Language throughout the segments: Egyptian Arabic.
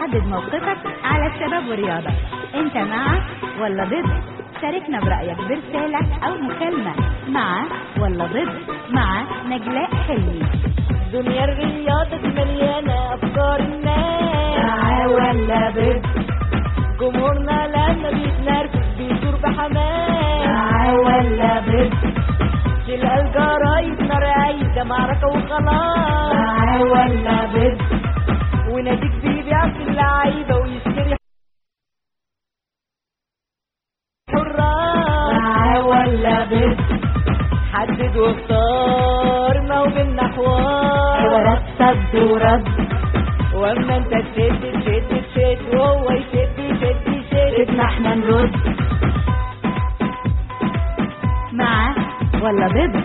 حدد موقفك على الشباب والرياضة انت مع ولا ضد شاركنا برأيك برسالة او مكالمة مع ولا ضد مع نجلاء حلمي دنيا الرياضة دي مليانة أفكار الناس مع ولا ضد جمهورنا لما بيتنرفز بيدور بحماس مع ولا ضد تلقى الجرايد نار عايدة معركة وخلاص مع ولا ضد وناديك بيبيع في اللعيبة ويشتري حراس مع ولا ضد حدد واختار ما هو بينا حوار حوارات صد ورد واما انت تشد تشد تشد وهو يشد يشد يشد بدنا احنا نرد مع ولا ضد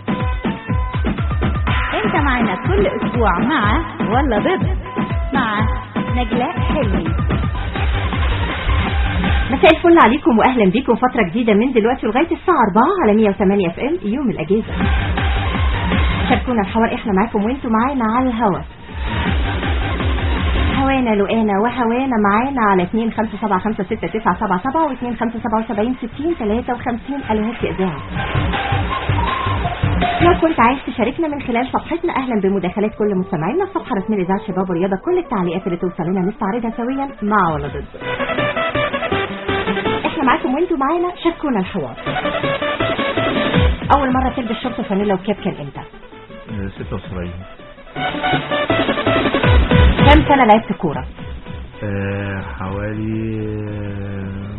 انت معنا كل اسبوع مع ولا ضد مع نجلاء حلمي مساء الفل عليكم واهلا بيكم فترة جديدة من دلوقتي لغاية الساعة 4 على 108 اف ام يوم الاجازة شاركونا الحوار احنا معاكم وانتوا معانا على الهوا هوانا لقانا وهوانا معانا على 2 5 7 5 6 9 7 7 و 2 5 77 60 53 الوهات اذاعه لو كنت عايز تشاركنا من خلال صفحتنا اهلا بمداخلات كل مستمعينا الصفحه الرسميه لاذاعه شباب ورياضه كل التعليقات اللي توصل لنا نستعرضها سويا مع ولا ضد احنا معاكم وانتوا معانا شاركونا الحوار اول مره تلبس شورت وفانيلا وكاب كان امتى 76 كام سنه لعبت كوره آه، حوالي آه،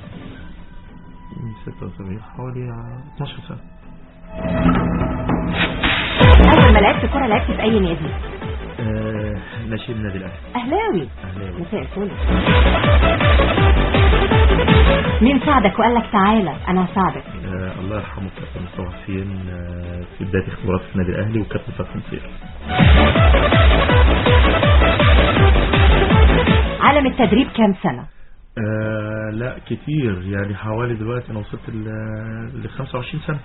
76 حوالي 12 سنة اول ما لعبت كوره لعبت في اي نادي آه، ناشئ النادي الأهلي اهلاوي أهلاوي مساء الفل مين ساعدك وقال لك تعالى انا هساعدك آه، الله يرحمه كابتن مصطفى حسين آه، في بداية اختبارات في النادي الأهلي وكابتن فتحي نصير عالم التدريب كام سنه آه لا كتير يعني حوالي دلوقتي أنا وصلت ل 25 سنة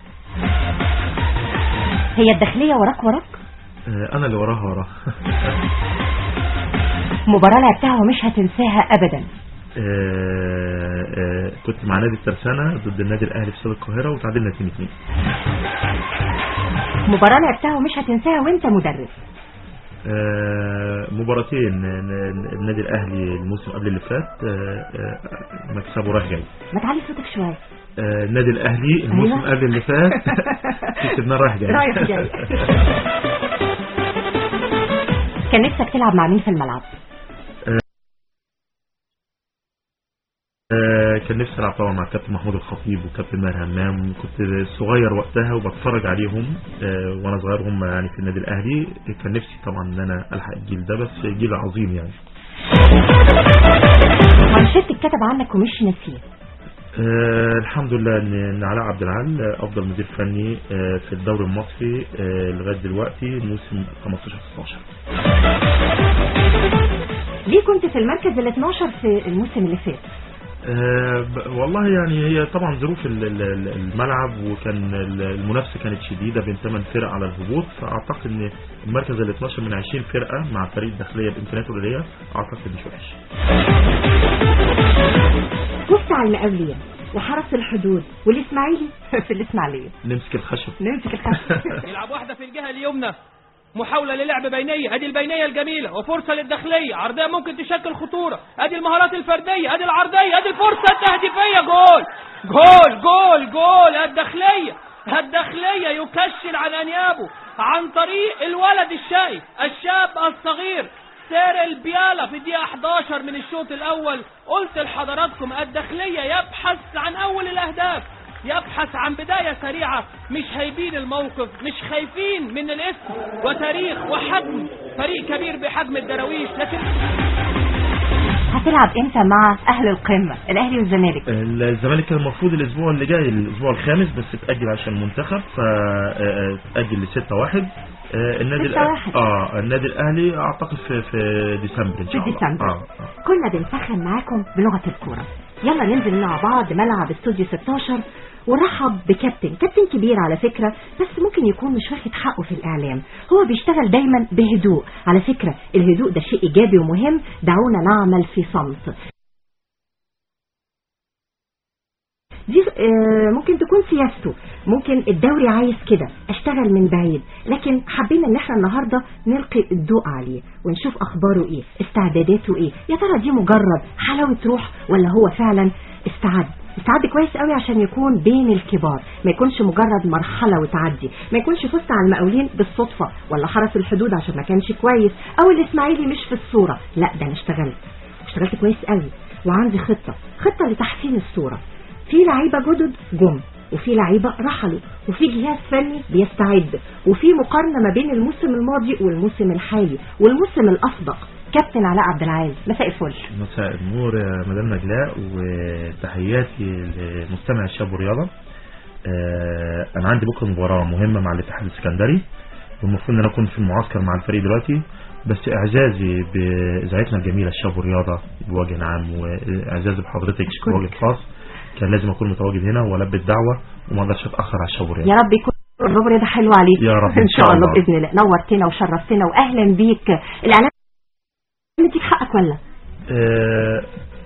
هي الداخليه وراك وراك آه أنا اللي وراها وراها مباراه لعبتها ومش هتنساها ابدا آه، آه، كنت مع نادي الترسانة ضد النادي الأهلي في استاد القاهرة وتعادلنا 2 2 مباراه لعبتها ومش هتنساها وانت مدرب آه، مباراتين ن- ن- النادي الأهلي الموسم قبل اللي فات آه، آه، مكسبه رايح جاي ما تعلي صوتك شويه آه، النادي الأهلي الموسم أيوة. قبل اللي فات كسبناه رايح جاي رايح جاي كان نفسك تلعب مع مين في الملعب آه، كان نفسي ألعب طبعا مع الكابتن محمود الخطيب وكابتن ماهر همام كنت صغير وقتها وبتفرج عليهم آه، وأنا صغير هم يعني في النادي الأهلي كان نفسي طبعا إن أنا ألحق الجيل ده بس جيل عظيم يعني مانشيت اتكتب عنك ومش ناسيه آه الحمد لله ان إن علاء عبد العال آه، افضل مدير فني آه في الدوري المصري آه لغايه دلوقتي موسم 15 16 ليه كنت في المركز ال 12 في الموسم اللي فات آه ب- والله يعني هي طبعا ظروف ال- ال- ال- الملعب وكان ال- المنافسه كانت شديده بين 8 فرق على الهبوط فاعتقد ان المركز ال 12 من 20 فرقه مع فريق الداخليه بامكانياته الرياضيه اعتقد مش وحش بص على المقاولين وحرس الحدود والاسماعيلي في الاسماعيليه نمسك الخشب نمسك الخشب يلعب واحدة في الجهة اليمنى محاولة للعب بينية ادي البينية الجميلة وفرصة للداخلية عرضية ممكن تشكل خطورة ادي المهارات الفردية ادي العرضية ادي الفرصة التهديفية جول جول جول جول الداخلية الداخلية يكشل عن انيابه عن طريق الولد الشقي الشاب الصغير سير البيالة في الدقيقة 11 من الشوط الأول قلت لحضراتكم الداخلية يبحث عن أول الأهداف يبحث عن بداية سريعة مش هيبين الموقف مش خايفين من الاسم وتاريخ وحجم فريق كبير بحجم الدراويش لكن هتلعب امتى مع اهل القمه الاهلي والزمالك الزمالك كان المفروض الاسبوع اللي جاي الاسبوع الخامس بس اتاجل عشان المنتخب فاتاجل ل 6 1 النادي 6 الأهلي واحد. اه النادي الاهلي اعتقد في في ديسمبر ان في شاء الله ديسمبر اه آه. كنا بنسخن معاكم بلغه الكوره يلا ننزل مع بعض ملعب استوديو 16 ورحب بكابتن كابتن كبير على فكرة بس ممكن يكون مش واخد حقه في الإعلام هو بيشتغل دايما بهدوء على فكرة الهدوء ده شيء إيجابي ومهم دعونا نعمل في صمت دي آه، ممكن تكون سياسته ممكن الدوري عايز كده اشتغل من بعيد لكن حبينا ان احنا النهارده نلقي الضوء عليه ونشوف اخباره ايه استعداداته ايه يا ترى دي مجرد حلاوه روح ولا هو فعلا استعد استعد كويس قوي عشان يكون بين الكبار ما يكونش مجرد مرحلة وتعدي ما يكونش فزت على المقاولين بالصدفة ولا حرس الحدود عشان ما كانش كويس او الاسماعيلي مش في الصورة لا ده انا اشتغلت اشتغلت كويس قوي وعندي خطة خطة لتحسين الصورة في لعيبة جدد جم وفي لعيبة رحلوا وفي جهاز فني بيستعد وفي مقارنة ما بين الموسم الماضي والموسم الحالي والموسم الأسبق كابتن علاء عبد العال مساء الفل مساء النور يا مدام نجلاء وتحياتي لمستمع الشاب والرياضة آه، انا عندي بكره مباراة مهمة مع الاتحاد السكندري والمفروض ان انا اكون في المعسكر مع الفريق دلوقتي بس اعزازي باذاعتنا الجميلة الشاب والرياضة بوجه عام واعزازي بحضرتك بوجه خاص كان لازم اكون متواجد هنا والبي الدعوة وما اقدرش اتاخر على الشاب والرياضة يا رب يكون الربع ده حلو عليك يا رب ان شاء الله باذن الله نورتنا وشرفتنا واهلا بيك الاعلام مديك حقك ولا آه،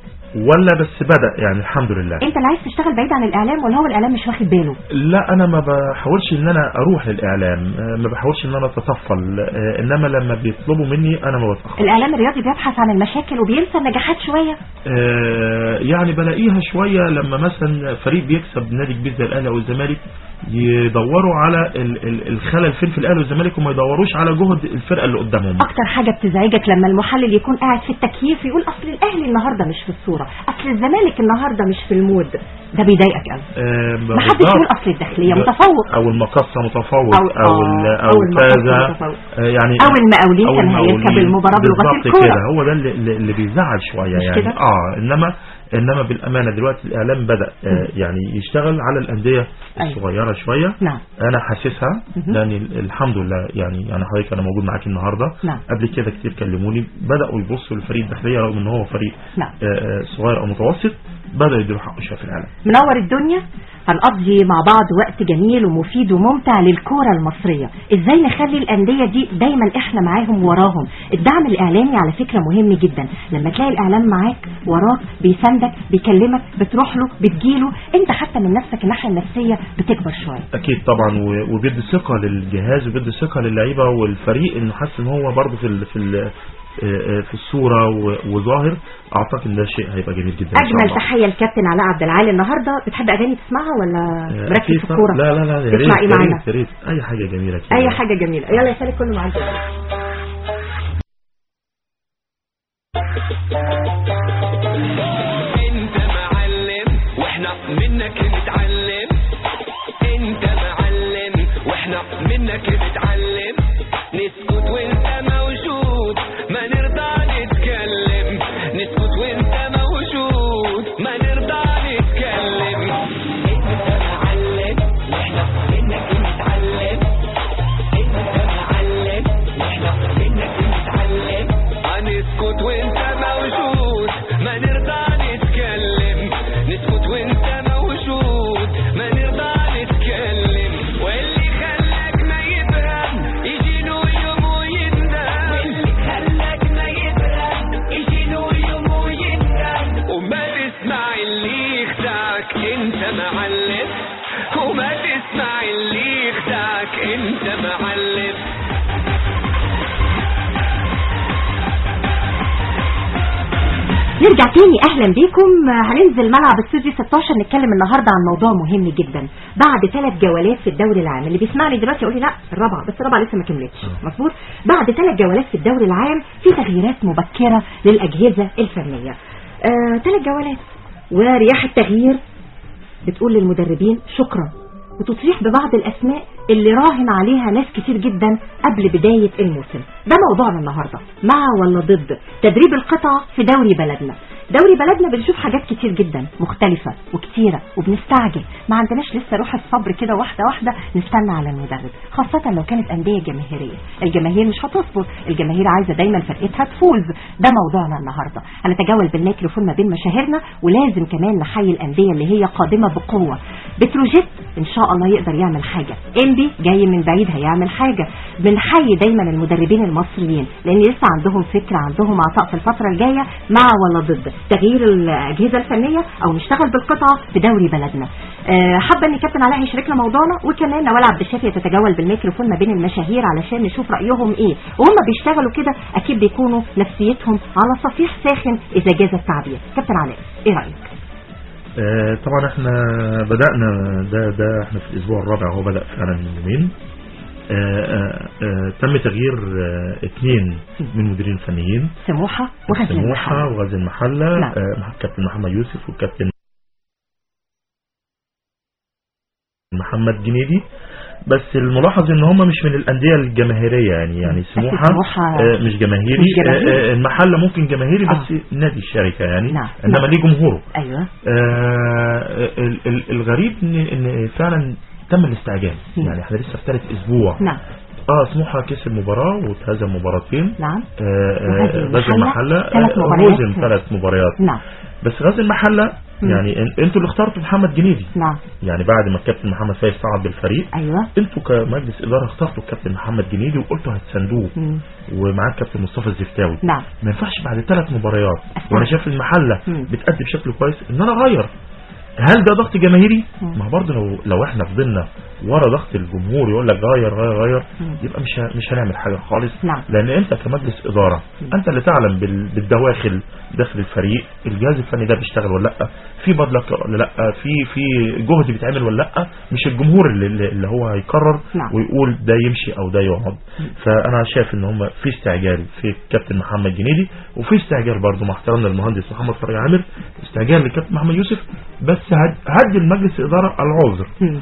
ولا بس بدأ يعني الحمد لله انت اللي عايز تشتغل بعيد عن الاعلام ولا هو الاعلام مش واخد باله لا انا ما بحاولش ان انا اروح للاعلام آه، ما بحاولش ان انا اتطفل آه، انما لما بيطلبوا مني انا ما بتاخر الاعلام الرياضي بيبحث عن المشاكل وبينسى النجاحات شويه آه، يعني بلاقيها شويه لما مثلا فريق بيكسب نادي كبير زي الاهلي او الزمالك يدوروا على ال- ال- الخلل فين في الاهلي والزمالك وما يدوروش على جهد الفرقه اللي قدامهم اكتر حاجه بتزعجك لما المحلل يكون قاعد في التكييف يقول اصل الاهلي النهارده مش في الصوره اصل الزمالك النهارده مش في المود ده بيضايقك قوي آه، ما حدش بالظبط. يقول اصل الداخليه متفوق او المقصه متفوق أو- او ال- آه، او أو المقصة كذا متفوق. آه، يعني أو المقاولين أو كان هيركب المقاولين. المباراة بلغة بالظبط الكورة. كده هو ده اللي, اللي اللي بيزعل شويه مش يعني كده؟ اه انما انما بالامانه دلوقتي الاعلام بدا آه يعني يشتغل على الانديه أيوة. الصغيره شويه نعم انا حاسسها مهم. لان ال- الحمد لله يعني يعني حضرتك انا موجود معاك النهارده نعم. قبل كده كتير كلموني بداوا يبصوا للفريق الداخليه رغم ان هو فريق نعم. آه، آه، صغير او متوسط بداوا يدوا حقه شويه في الاعلام منور الدنيا هنقضي مع بعض وقت جميل ومفيد وممتع للكورة المصرية ازاي نخلي الأندية دي دايما احنا معاهم وراهم الدعم الإعلامي على فكرة مهم جدا لما تلاقي الإعلام معاك وراك بيساندك بيكلمك بتروح له بتجيله انت حتى من نفسك الناحية النفسية بتكبر شوية اكيد طبعا و- وبيدي ثقه للجهاز وبيدي ثقه للعيبه والفريق انه حاسس ان هو برضه في ال في ال في الصوره و- وظاهر اعتقد ان ده شيء هيبقى جميل جدا إن شاء أجمل الله. تحية للكابتن علاء عبد العال النهاردة بتحب أغاني تسمعها ولا آه، مركز أكيد في طبعاً. الكورة لا لا لا يا ريت تسمع إيه يا معانا ريت يا ريت اي حاجه جميله كده أي حاجة جميلة يلا يا سالك كله معاك انت معلم واحنا منك نتعلم انت معلم واحنا منك نتعلم نسكت وانت موجود ما نرضى نتكلم نسكت وانت موجود ما نرضى نتكلم انت معلم واحنا منك نتعلم انت معلم واحنا منك نتعلم هنسكت وانت موجود ما نرضى نتكلم نسكت وانت موجود ما نرضى نتكلم واللي خلاك ما يفهم يجي له يوم ويندم واللي خلاك ما يفهم يجي له يوم ويندم وما تسمع اللي يخدعك انت معلم وما تسمع اللي يخدعك انت معلم نرجع تاني اهلا بيكم هننزل ملعب استوديو 16 نتكلم النهارده عن موضوع مهم جدا بعد ثلاث جولات في الدوري العام اللي بيسمعني دلوقتي يقول لي لا الرابعه بس الرابعه لسه ما كملتش مظبوط بعد ثلاث جولات في الدوري العام في تغييرات مبكره للاجهزه الفنيه آه ثلاث جولات ورياح التغيير بتقول للمدربين شكرا وتصريح ببعض الأسماء اللي راهن عليها ناس كتير جدا قبل بداية الموسم ده موضوعنا النهاردة مع ولا ضد تدريب القطع في دوري بلدنا دوري بلدنا بنشوف حاجات كتير جدا مختلفة وكتيرة وبنستعجل ما عندناش لسه روح الصبر كده واحدة واحدة نستنى على المدرب خاصة لو كانت أندية جماهيرية الجماهير مش هتصبر الجماهير عايزة دايما فرقتها تفوز ده موضوعنا النهاردة هنتجول بالميكروفون ما بين مشاهيرنا ولازم كمان نحيي الأندية اللي هي قادمة بقوة بتروجيت ان شاء الله يقدر يعمل حاجه انبي جاي من بعيد هيعمل حاجه بنحيي دايما المدربين المصريين لان لسه عندهم فكره عندهم عطاء في الفتره الجايه مع ولا ضد تغيير الاجهزه الفنيه او نشتغل بالقطعه في دوري بلدنا آه، حابه ان كابتن علاء يشاركنا موضوعنا وكمان نوال عبد الشافي تتجول بالميكروفون ما بين المشاهير علشان نشوف رايهم ايه وهم بيشتغلوا كده اكيد بيكونوا نفسيتهم على صفيح ساخن اذا جاز التعبير كابتن علاء ايه رايك آه، طبعا احنا بدأنا ده ده احنا في الاسبوع الرابع هو بدأ فعلا من يومين آه، آه، آه، تم تغيير آه، اثنين من المديرين الفنيين سموحه وغزل سموحة المحل وغزل المحلة نعم. آه، مع الكابتن محمد يوسف والكابتن محمد جنيدي بس الملاحظ ان هم مش من الانديه الجماهيريه يعني يعني سموحه سموحة آه، مش جماهيري مش جماهيري. آه، آه، المحله ممكن جماهيري آه. بس نادي الشركه يعني نعم. انما نعم. ليه جمهوره ايوه آه، ال- ال- الغريب ان ان فعلا تم الاستعجال مم. يعني احنا لسه في ثالث اسبوع نعم اه سموحه كسب مباراه وتهزم مباراتين نعم آه، آه، وغزل غزل المحلة المحله ثلاث آه، مباريات. هزم ثلاث مباريات نعم بس غزل المحله مم. يعني إن- انتوا اللي اخترتوا محمد جنيدي نعم يعني بعد ما الكابتن محمد فايز صعد بالفريق ايوه انتوا كمجلس اداره اخترتوا الكابتن محمد جنيدي وقلتوا هتساندوه مم. ومعاه الكابتن مصطفى الزفتاوي نعم ما ينفعش بعد ثلاث مباريات أحسن. وانا شايف المحله مم. بتأدي بشكل كويس ان انا اغير هل ده ضغط جماهيري؟ مم. ما برضه لو لو احنا فضلنا ورا ضغط الجمهور يقول لك غير غير غير مم. يبقى مش ه- مش هنعمل حاجه خالص نعم. لان انت كمجلس اداره انت اللي تعلم بال- بالدواخل داخل الفريق الجهاز الفني ده بيشتغل ولا لا في بدلك ولا لا في في جهد بيتعمل ولا لا مش الجمهور اللي, اللي اللي هو هيقرر نعم. ويقول ده يمشي او ده يقعد فانا شايف ان هم في استعجال في كابتن محمد جنيدي وفي استعجال برضه مع احترامنا للمهندس محمد فرج عامر استعجال للكابتن محمد يوسف بس هد- هدي المجلس الاداره العذر مم.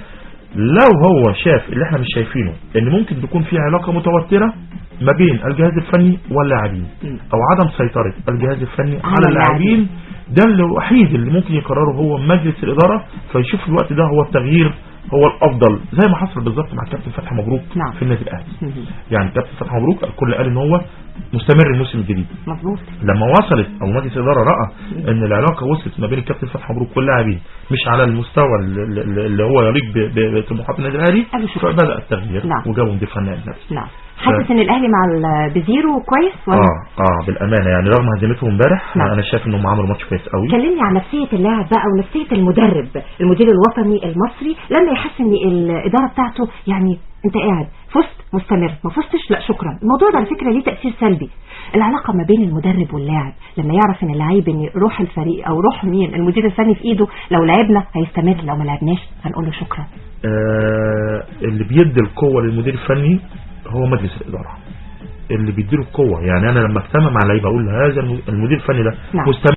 لو هو شاف اللي احنا مش شايفينه ان ممكن تكون في علاقه متوتره ما بين الجهاز الفني واللاعبين مم. او عدم سيطره الجهاز الفني على على اللاعبين. اللاعبين ده الوحيد اللي ممكن يقرره هو مجلس الاداره فيشوف في الوقت ده هو التغيير هو الافضل زي ما حصل بالظبط مع الكابتن فتحي مبروك نعم. في النادي الاهلي مم. يعني الكابتن فتحي مبروك الكل قال ان هو مستمر الموسم الجديد مظبوط لما وصلت او مجلس الاداره راى ان العلاقه وصلت ما بين الكابتن فتحي مبروك واللاعبين مش على المستوى ال- ال- اللي هو يليق ب- ب- بطموحات النادي الاهلي قالوا شكرا. فبدا التغيير نعم. وجابوا مدير فني نفسه نعم حاسس ان الاهلي مع ال- بزيرو كويس ولا اه اه بالامانه يعني رغم هزيمتهم امبارح نعم. انا شايف انهم عملوا ماتش كويس قوي كلمني عن نفسية اللاعب بقى ونفسية المدرب المدير الوطني المصري لما يحس ان الإدارة بتاعته يعني انت قاعد فزت مستمر ما فزتش لا شكرا الموضوع ده على فكرة ليه تأثير سلبي العلاقة ما بين المدرب واللاعب لما يعرف ان اللعيب ان روح الفريق او روح مين المدير الفني في ايده لو لعبنا هيستمر لو ما لعبناش هنقول له شكرا آه اللي بيدي القوه للمدير الفني هو مجلس الاداره اللي بيديله القوه يعني انا لما اجتمع مع لعيبه اقول هذا الم- المدير الفني ده نعم. مستمر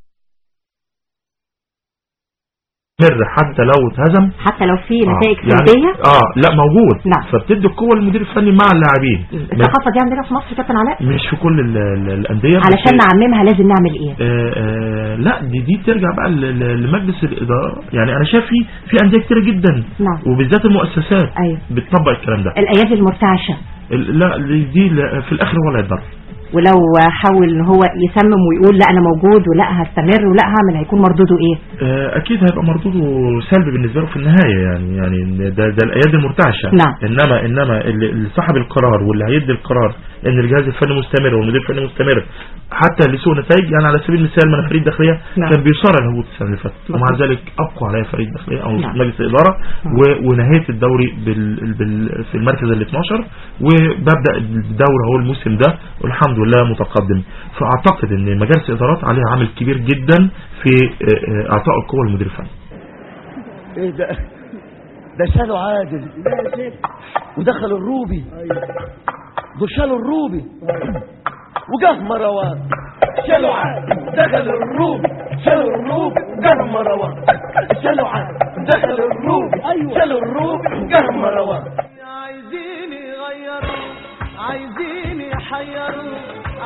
حتى لو اتهزم حتى لو في آه، نتائج يعني- سلبية اه لا موجود نعم. فبتدي القوه للمدير الفني مع اللاعبين الثقافة دي عندنا في مصر كابتن علاء مش في كل ال- ال- الانديه بس- علشان نعممها لازم نعمل ايه آه آه لا دي دي ترجع بقى ل- ل- لمجلس الاداره يعني انا شايف في في انديه كتير جدا نعم. وبالذات المؤسسات أيوة. بتطبق الكلام ده الايادي المرتعشة ال- لا دي- دي لا- في الاخر ولا يتضرر ولو حاول ان هو يسمم ويقول لا انا موجود ولا هستمر ولا هعمل هيكون مردوده ايه آه، اكيد هيبقى مردوده سلبي بالنسبه له في النهايه يعني يعني إن ده ده الايادي المرتعشه نعم. انما انما اللي اللي صاحب القرار واللي هيدي القرار ان الجهاز الفني مستمر والمدير الفني مستمر حتى لسوء نتائج يعني على سبيل المثال من فريق الداخليه نعم. كان بيصارع الهبوط السنه اللي فاتت ومع مظبوط. ذلك ابقوا عليها فريق الداخليه او نعم. مجلس الاداره نعم. و- ونهايه الدوري بال بال في المركز ال 12 وببدا الدوري هو الموسم ده والحمد لله متقدم فاعتقد ان مجالس الادارات عليها عامل كبير جدا في آه، آه، اعطاء القوه للمدير الفني ايه ده ده شالوا عادل ودخلوا الروبي دول شالوا الروبي وجه مروان شالوا عادل دخلوا الروبي شالوا الروبي وجه مروان شالوا عادل دخلوا الروبي شالوا الروبي وجه مروان عايزين يغيروا عايزين يحيروا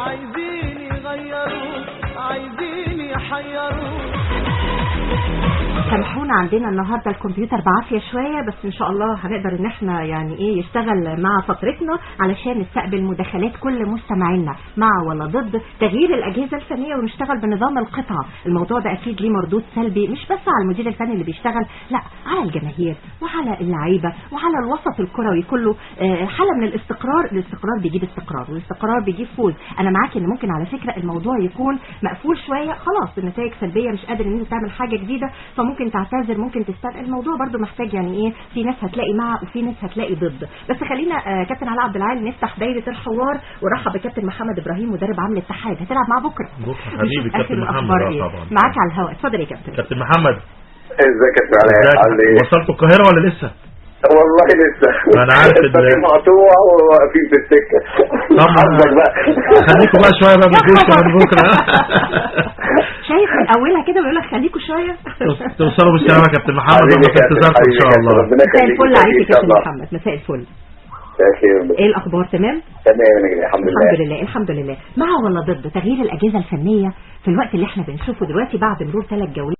عايزين يغيروا عايزين يحيروا سامحونا عندنا النهارده الكمبيوتر بعافيه شويه بس ان شاء الله هنقدر ان احنا يعني ايه يشتغل مع فترتنا علشان نستقبل مداخلات كل مستمعينا مع ولا ضد تغيير الاجهزه الفنيه ونشتغل بنظام القطع الموضوع ده اكيد ليه مردود سلبي مش بس على المدير الفني اللي بيشتغل لا على الجماهير وعلى اللعيبه وعلى الوسط الكروي كله آه، حاله من الاستقرار الاستقرار بيجيب استقرار والاستقرار بيجيب فوز انا معاك ان ممكن على فكره الموضوع يكون مقفول شويه خلاص النتائج سلبيه مش قادر ان انت تعمل حاجه جديده فممكن تعتذر ممكن تستنى الموضوع برضو محتاج يعني ايه في ناس هتلاقي مع وفي ناس هتلاقي ضد بس خلينا آه، كابتن علاء عبد العال نفتح دايره الحوار ورحب بكابتن محمد ابراهيم مدرب عام الاتحاد هتلعب معاه بكره بكرة حبيبي نشوف كابتن آخر محمد الأخبار آه إيه. طبعا معاك على الهواء اتفضل يا كابتن كابتن محمد ازيك يا كابتن علاء ازيك عامل ايه؟ وصلت القاهرة ولا لسه؟ والله لسه أنا عارف إن- الطريق مقطوع وواقفين في السكه طبعا. حظك بقى خليكم بقى شوية بقى بتجوش كمان بكرة شايف من اولها كده بيقول لك خليكوا شويه توصلوا بالسلامة يا كابتن محمد حبيبي واحنا في كابتن، انتظاركم ان حبيبي شاء كابتن، الله ربنا مساء يخليك الفل عليك يا ان شاء كابتن الله محمد مساء الفل مساء الخير ايه الاخبار تمام تمام يا نجم الحمد لله الحمد لله الحمد لله مع ولا ضد تغيير الاجهزه الفنيه في الوقت اللي احنا بنشوفه دلوقتي بعد مرور ثلاث جولات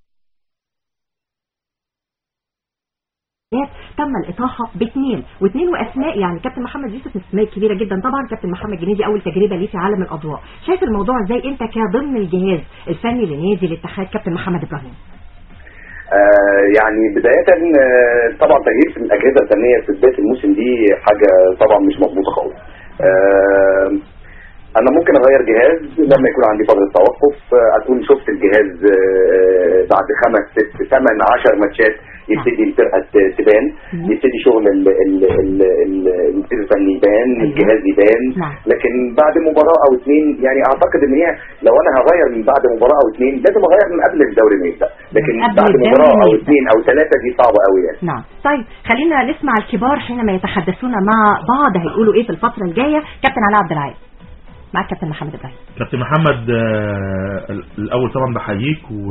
تم الاطاحه باثنين واثنين واسماء يعني كابتن محمد يوسف اسماء كبيره جدا طبعا كابتن محمد جنيدي اول تجربه ليه في عالم الاضواء شايف الموضوع ازاي انت كضمن الجهاز الفني لنادي الاتحاد كابتن محمد ابراهيم آه يعني بداية آه، طبعا تغيير في الأجهزة الفنية في بداية الموسم دي حاجة طبعا مش مظبوطة خالص. آه، أنا ممكن أغير جهاز لما يكون عندي فترة توقف آه، أكون شفت الجهاز آه، بعد خمس ست ثمان عشر ماتشات يبتدي الفرقة ت- تبان مم. يبتدي شغل ال- ال- ال- ال- المدير الفني يبان أيوة. الجهاز يبان نعم. لكن بعد مباراة أو اتنين يعني أعتقد إن هي لو أنا هغير من بعد مباراة أو اتنين لازم أغير من قبل الدوري ما يبدأ لكن من قبل بعد الدوري مباراة ما أو يبدأ. اثنين أو ثلاثة دي صعبة قوي يعني نعم طيب خلينا نسمع الكبار حينما يتحدثون مع بعض هيقولوا ايه في الفتره الجايه كابتن علاء عبد العال معاك كابتن محمد ابراهيم كابتن محمد آه، الاول طبعا بحييك و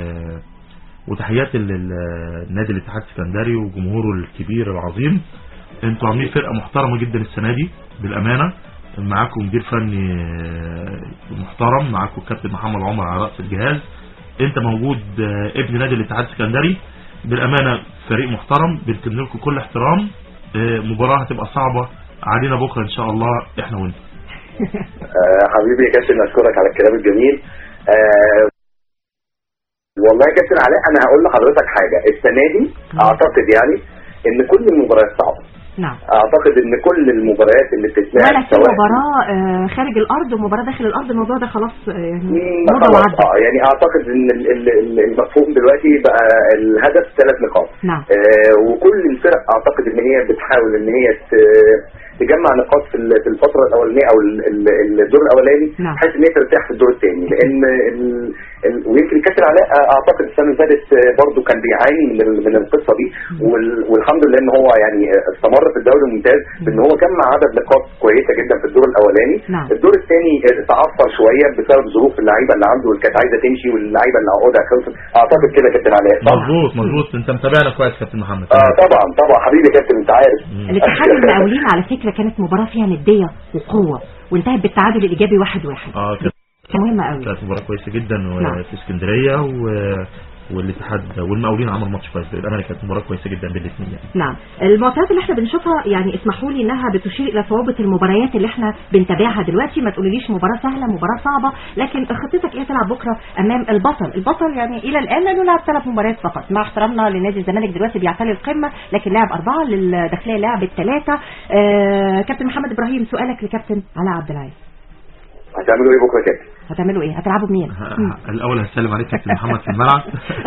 وتحياتي للنادي الاتحاد السكندري وجمهوره الكبير العظيم انتوا عاملين فرقه محترمه جدا السنه دي بالامانه معاكم مدير فني آه، محترم معاكم الكابتن محمد عمر على راس الجهاز انت موجود آه، ابن نادي الاتحاد السكندري بالامانه فريق محترم بنتمنى لكم كل احترام آه، مباراه هتبقى صعبه علينا بكره ان شاء الله احنا وانت آه حبيبي يا كابتن اشكرك على الكلام الجميل آه والله يا كابتن علاء انا هقول لحضرتك حاجه السنه دي اعتقد يعني ان كل المباريات صعبه نعم اعتقد ان كل المباريات اللي بتتلعب ولا في مباراه آه، خارج الارض ومباراه داخل الارض الموضوع ده خلاص آه، يعني مم، موضه خلاص وعدت اه يعني اعتقد ان ال- ال- ال- المفهوم دلوقتي بقى الهدف ثلاث نقاط نعم آه وكل الفرق اعتقد ان هي بتحاول ان هي ت- تجمع نقاط في ال- في الفتره الاولانيه او ال- ال- الدور الاولاني نعم. بحيث ان هي ترتاح في الدور الثاني لان ال- ال- ويمكن كابتن علاء اعتقد السنه اللي فاتت آه، برضه كان بيعاني من ال- من القصه دي وال- والحمد لله ان هو يعني استمر في الدوري الممتاز بان هو جمع عدد نقاط كويسه جدا في الدور الاولاني نعم. الدور الثاني تعثر شويه بسبب ظروف اللعيبه اللي عنده اللي كانت عايزه تمشي واللعيبه اللي عقودها خلصت اعتقد كده يا كابتن علاء صح؟ مظبوط مظبوط انت متابعنا كويس كابتن محمد اه طبعا طبعا حبيبي يا كابتن انت عارف الاتحاد المقاولين على فكره كانت مباراه فيها نديه وقوه وانتهت بالتعادل الايجابي واحد واحد اه كانت كان مهمه قوي كانت مباراه كويسه جدا نعم. وفي اسكندريه و... والاتحاد والمقاولين عملوا ماتش كويس بالامانه كانت مباراه كويسه جدا بين الاثنين يعني نعم المعطيات اللي احنا بنشوفها يعني اسمحوا لي انها بتشير الى صعوبه المباريات اللي احنا بنتابعها دلوقتي ما تقوليليش مباراه سهله مباراه صعبه لكن خطتك ايه تلعب بكره امام البطل البطل يعني الى الان لا يلعب ثلاث مباريات فقط مع احترامنا لنادي الزمالك دلوقتي بيعتلي القمه لكن لعب اربعه للداخليه لعب الثلاثه آه كابتن محمد ابراهيم سؤالك لكابتن علاء عبد العال هتعملوا ايه بكره يا كابتن؟ هتعملوا ايه هتلعبوا بمين مم. ه- الاول هسلم عليك كابتن محمد في الملعب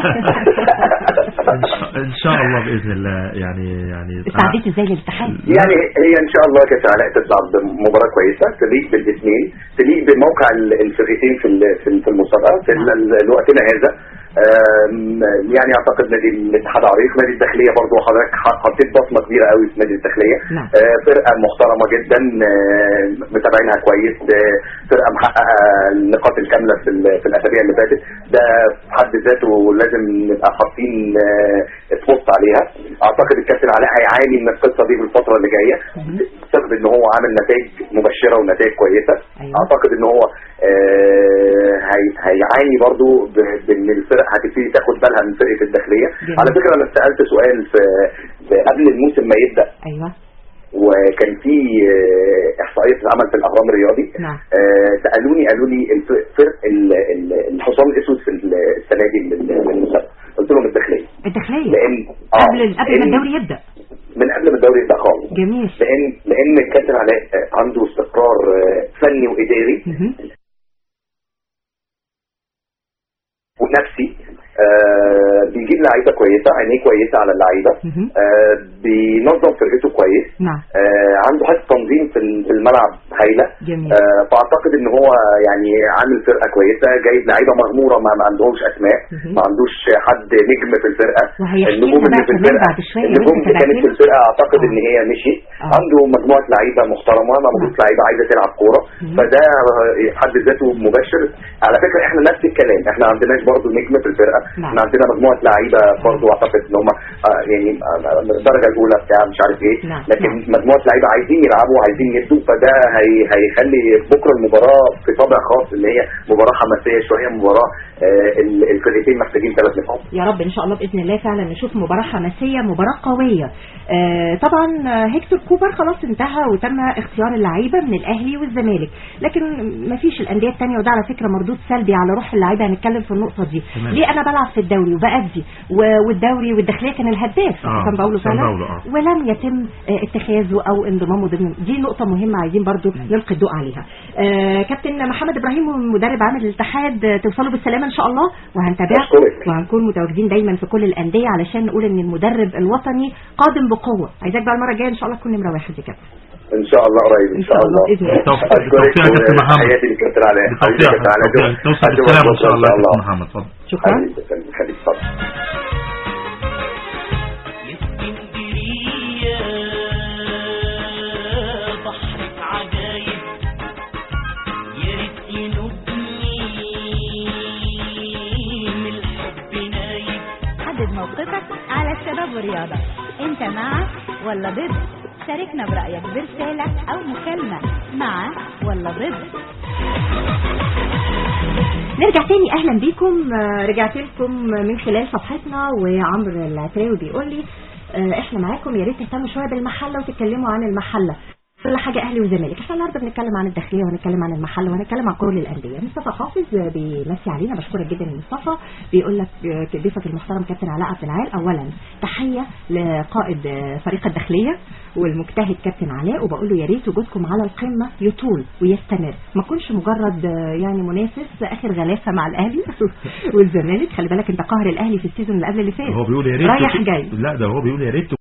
إن شاء- ان شاء الله باذن الله يعني يعني استعديت ازاي للاتحاد يعني هي ان شاء الله كابتن علاء تطلع بمباراه كويسه تليق بالاثنين تليق بموقع ال- الفرقتين في ال- في ال- في المسابقه في ال- ال- وقتنا هذا آم، يعني اعتقد نادي الاتحاد عريق نادي الداخليه برضو حضرتك ح- حطيت بصمه كبيره قوي في نادي الداخليه نعم. آه، فرقه محترمه جدا آه، متابعينها كويس آه، فرقه محققه النقاط الكامله في ال- في الاسابيع اللي فاتت ده في حد ذاته لازم نبقى حاطين آه، سبوت عليها اعتقد الكابتن علاء هيعاني من القصه دي في الفتره اللي جايه بسبب ان هو عامل نتائج مبشره ونتائج كويسه أيوة. اعتقد ان هو آه، هي- هيعاني برضو ب- بان الفرق هتبتدي تاخد بالها من فرقه الداخليه الداخليه جميل. على فكره انا سالت سؤال في في قبل الموسم ما يبدا ايوه وكان في آه، احصائيه بتتعمل في الاهرام الرياضي نعم آه، سالوني قالوا لي الف- فرق ال- ال- الحصان الاسود في ال- السنه دي من من المسابقه قلت لهم الداخليه الداخليه لان قبل قبل ما لأن- الدوري يبدا من قبل ما الدوري يبدا خالص جميل لان لان الكابتن علاء آه، عنده استقرار آه، فني واداري مهم. ونفسي آه بيجيب لعيبه كويسه عينيه كويسه على اللعيبه مهم. آه بينظم فرقته كويس نعم آه عنده حته تنظيم في ال- في الملعب هايله جميل آه فاعتقد ان هو يعني عامل فرقه كويسه جايب لعيبه مغموره ما, ما عندهمش اسماء مهم. ما عندوش حد نجم في الفرقه وهيحكي النجوم لنا اللي بقى في كمان الفرقه بعد شويه النجوم وانت اللي كانت في تبعتلي. الفرقه اعتقد آه. ان هي مشيت آه. عنده مجموعه لعيبه محترمه ما موجود لعيبه عايزه تلعب كوره مهم. فده في حد ذاته مبشر على فكره احنا نفس الكلام احنا ما عندناش برضه نجم في الفرقه نعم. احنا عندنا مجموعه لعيبه برضه اعتقد ان هم آه، يعني آه، من الدرجه الاولى بتاع مش عارف ايه نعم. لكن نعم. مجموعه لعيبه عايزين يلعبوا عايزين يدوا فده هي هيخلي بكره المباراه في طابع خاص اللي هي مباراه حماسيه شويه مباراه آه، ال- الفرقتين محتاجين ثلاث نقاط يا رب ان شاء الله باذن الله فعلا نشوف مباراه حماسيه مباراه قويه آه طبعا آه، هيكتور كوبر خلاص انتهى وتم اختيار اللعيبه من الاهلي والزمالك لكن ما فيش الانديه الثانيه وده على فكره مردود سلبي على روح اللعيبه هنتكلم في النقطه دي تمام. ليه انا بلعب في الدوري وبادي و- والدوري والداخليه كان الهداف آه، كان باولو سان فعلا باولو، آه. ولم يتم آه، اتخاذه او انضمامه ضمن دي نقطه مهمه عايزين برضو نلقي الضوء عليها آه كابتن محمد ابراهيم مدرب عام الاتحاد آه، توصلوا بالسلامه ان شاء الله وهنتابعكم أشكرك. وهنكون متواجدين دايما في كل الانديه علشان نقول ان المدرب الوطني قادم بقوه عايزاك بقى المره الجايه ان شاء الله تكون نمره واحد يا كابتن ان شاء الله قريب ان إن شاء شاء الله الله بإذن الله. بالتوفيق- أشكرك بالتوفيق يا كابتن محمد. وحياتي للكابتن علاء حبيبي بالتوفيق يا كابتن علاء بالتوفيق. توصل أشوفك بالسلامه ان بكرة شاء الله يا كابتن محمد اتفضل شكرا حبيبي حبيبي اتفضل اسكندرية بحرك عجايب يا ريت ينوبني من الحب نايب حدد موقفك على الشباب والرياضة انت مع ولا ضد شاركنا برأيك برسالة او مكالمة مع ولا ضد نرجع تاني اهلا بيكم آه، رجعت لكم من خلال صفحتنا وعمرو العتراوي بيقول لي آه، احنا معاكم يا ريت تهتموا شويه بالمحله وتتكلموا عن المحله كل حاجه اهلي وزمالك احنا النهارده بنتكلم عن الداخليه وهنتكلم عن المحله وهنتكلم عن كل الانديه مصطفى حافظ آه، بيمسي علينا بشكرك جدا يا مصطفى بيقول لك آه، ضيفك المحترم كابتن علاء عبد العال اولا تحيه لقائد آه، فريق الداخليه والمجتهد كابتن علاء وبقول له يا ريت وجودكم على القمه يطول ويستمر ما كنش مجرد آه، يعني منافس اخر غلاسه مع الاهلي والزمالك خلي بالك انت قاهر الاهلي في السيزون اللي قبل اللي فات هو بيقول يا ريت رايح تكون- جاي لا ده هو بيقول يا ريت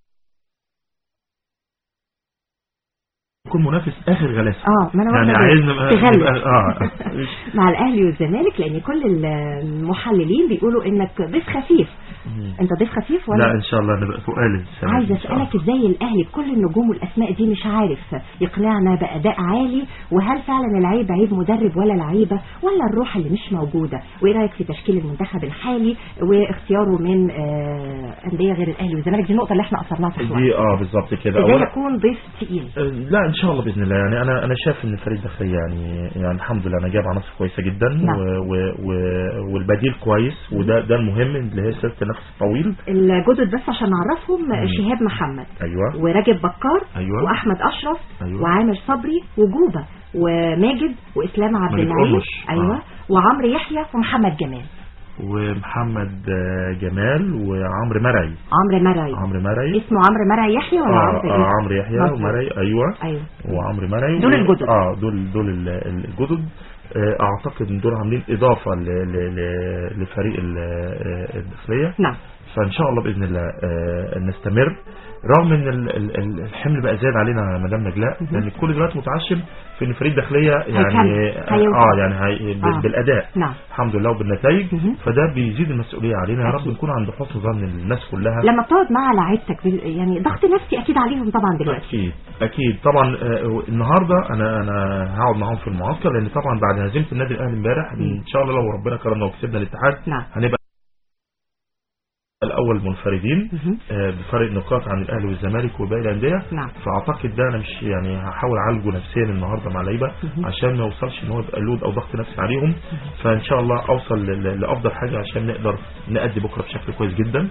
يكون منافس اخر غلاسه اه ما انا يعني واخدة عايزنا بالي. نبقى- تغلس نبقى- اه مع الاهلي والزمالك لان كل المحللين بيقولوا انك ضيف خفيف انت ضيف خفيف ولا لا ان شاء الله نبقى سؤال السنة دي عايزه إن شاء الله. اسالك ازاي الاهلي بكل النجوم والاسماء دي مش عارف يقنعنا باداء عالي وهل فعلا العيب عيب مدرب ولا لعيبه ولا الروح اللي مش موجوده وايه رايك في تشكيل المنتخب الحالي واختياره من آه، انديه غير الاهلي والزمالك دي النقطه اللي احنا اثرناها في الحوار دي اه بالظبط كده ازاي أولا- اكون ضيف تقيل آه، لا ان شاء الله باذن الله يعني انا انا شايف ان فريق الداخليه يعني يعني الحمد لله انا جايب عناصر كويسه جدا نعم. و و و والبديل كويس وده ده المهم اللي هي سلسله النفس الطويل الجدد بس عشان نعرفهم مم. شهاب محمد ايوه ورجب بكار أيوة. واحمد اشرف أيوة. وعامر صبري وجوبه وماجد واسلام عبد ماجد العزيز قمش. ايوه آه. وعمرو يحيى ومحمد جمال ومحمد آه، جمال وعمرو مرعي عمرو مرعي عمرو مرعي اسمه عمرو مرعي يحيى ولا اه عمرو آه، إيه؟ عمرو يحيى مظبوط. ومرعي ايوه ايوه وعمرو مرعي دول و- الجدد. اه دول دول ال- ال- الجدد آه، اعتقد ان دول عاملين اضافه ل- ل- ل- لفريق ال- آه، الداخليه نعم فان شاء الله باذن الله آه، نستمر رغم ان ال- ال- ال- الحمل بقى زاد علينا يا مدام نجلاء لان الكل دلوقتي متعشم في ان فريق الداخليه يعني هيكمل. هيوصل. اه يعني هي آه. بالاداء نعم الحمد لله وبالنتائج مهم. فده بيزيد المسؤوليه علينا يا رب أكيد. نكون عند حسن ظن الناس كلها لما بتقعد مع لعيبتك بال- يعني ضغط نفسي اكيد عليهم طبعا دلوقتي اكيد اكيد طبعا آه، النهارده انا انا هقعد معاهم في المعسكر لان طبعا بعد هزيمه النادي الاهلي امبارح ان شاء الله لو ربنا كرمنا وكسبنا الاتحاد نعم هنبقى الاول الاول منفردين آه، بفرق نقاط عن الاهلي والزمالك وباقي الانديه نعم. فاعتقد ده انا مش يعني هحاول اعالجه نفسيا النهارده مع لعيبه عشان ما يوصلش ان هو يبقى لود او ضغط نفسي عليهم فان شاء الله اوصل ل- ل- لافضل حاجه عشان نقدر نأدي بكره بشكل كويس جدا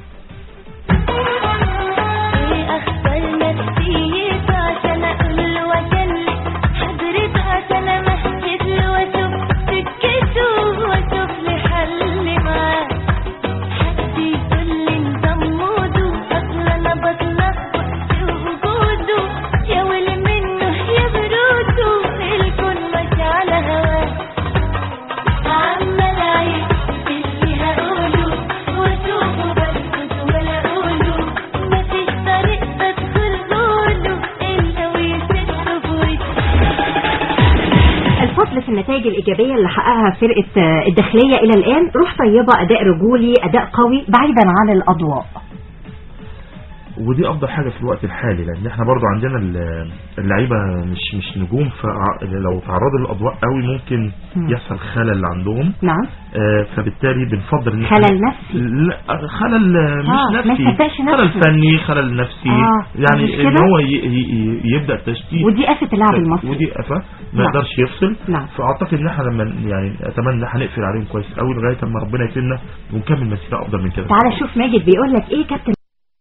اختار نفسيته عشان اقول له واكلم حضرته عشان امهد له واشوف سكته واشوف لي حل معاه حد يقول لي نظام موده اصل انا بتلخبط في وجوده يا ويلي منه يا بروده الكون ماشي على هواه عمال اعيش اللي هقوله واشوفه بسكت ولا اقوله مفيش طريق بدخل جوله الا ويسد في وشي الفضل في النتائج الإيجابية اللي حققها فرقة آه، الداخلية إلى الآن روح طيبة أداء رجولي أداء قوي بعيدا عن الأضواء ودي افضل حاجه في الوقت الحالي لان احنا برضو عندنا ال- اللعيبه مش مش نجوم فلو تعرضوا للاضواء قوي ممكن مم. يحصل خلل عندهم نعم آه، فبالتالي بنفضل إن إحنا- خلل نفسي لا خلل آه، آه، مش ما نفسي يصدقش خلل نفسه. فني خلل نفسي آه، مش يعني ان كده؟ هو ي- ي- ي- يبدا تشتيت ودي آفة اللاعب المصري ودي افه ما نعم. يقدرش يفصل نعم. فاعتقد ان احنا لما يعني اتمنى ان احنا نقفل عليهم كويس قوي لغايه اما ربنا يكرمنا ونكمل مسيره افضل من كده تعالى شوف ماجد بيقول لك إيه كابتن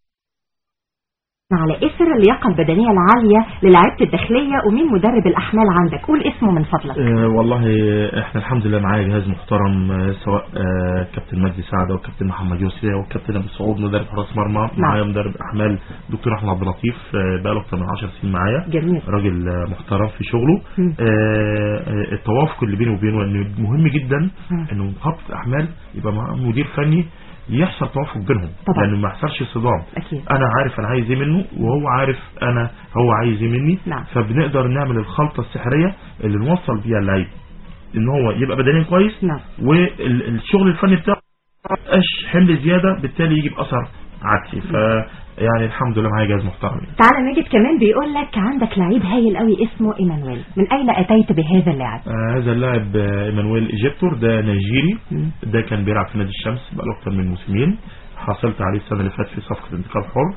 على إثر اللياقة البدنية العالية للاعيبة الداخلية ومين مدرب الأحمال عندك قول اسمه من فضلك آه، والله احنا الحمد لله معايا جهاز محترم آه، سواء آه، كابتن مجدي سعده وكابتن محمد يوسف وكابتن ابو سعود مدرب حراس مرمى معايا مدرب احمال دكتور احمد عبد اللطيف آه، بقاله اكتر من 10 سنين معايا جميل راجل آه، محترم في شغله مم. آه، آه، التوافق اللي بينه وبينه انه مهم جدا مم. انه خط الاحمال يبقى مع مدير فني يحصل توافق بينهم طبعا. لانه ما يحصلش صدام أكيد انا عارف انا عايز ايه منه وهو عارف انا هو عايز ايه مني نعم. فبنقدر نعمل الخلطه السحريه اللي نوصل بيها اللعيب ان هو يبقى بدنيا كويس نعم والشغل الفني بتاعه ما يبقاش حمل زياده بالتالي يجي باثر عكسي ف يعني الحمد لله معايا جهاز محترم تعالى ماجد كمان بيقول لك عندك لعيب هايل قوي اسمه ايمانويل من اين اتيت بهذا اللاعب آه هذا اللاعب آه، ايمانويل ايجيبتور ده نيجيري مم. ده كان بيلعب في نادي الشمس بقاله اكتر من موسمين حصلت عليه السنه اللي فاتت في صفقه انتقال حر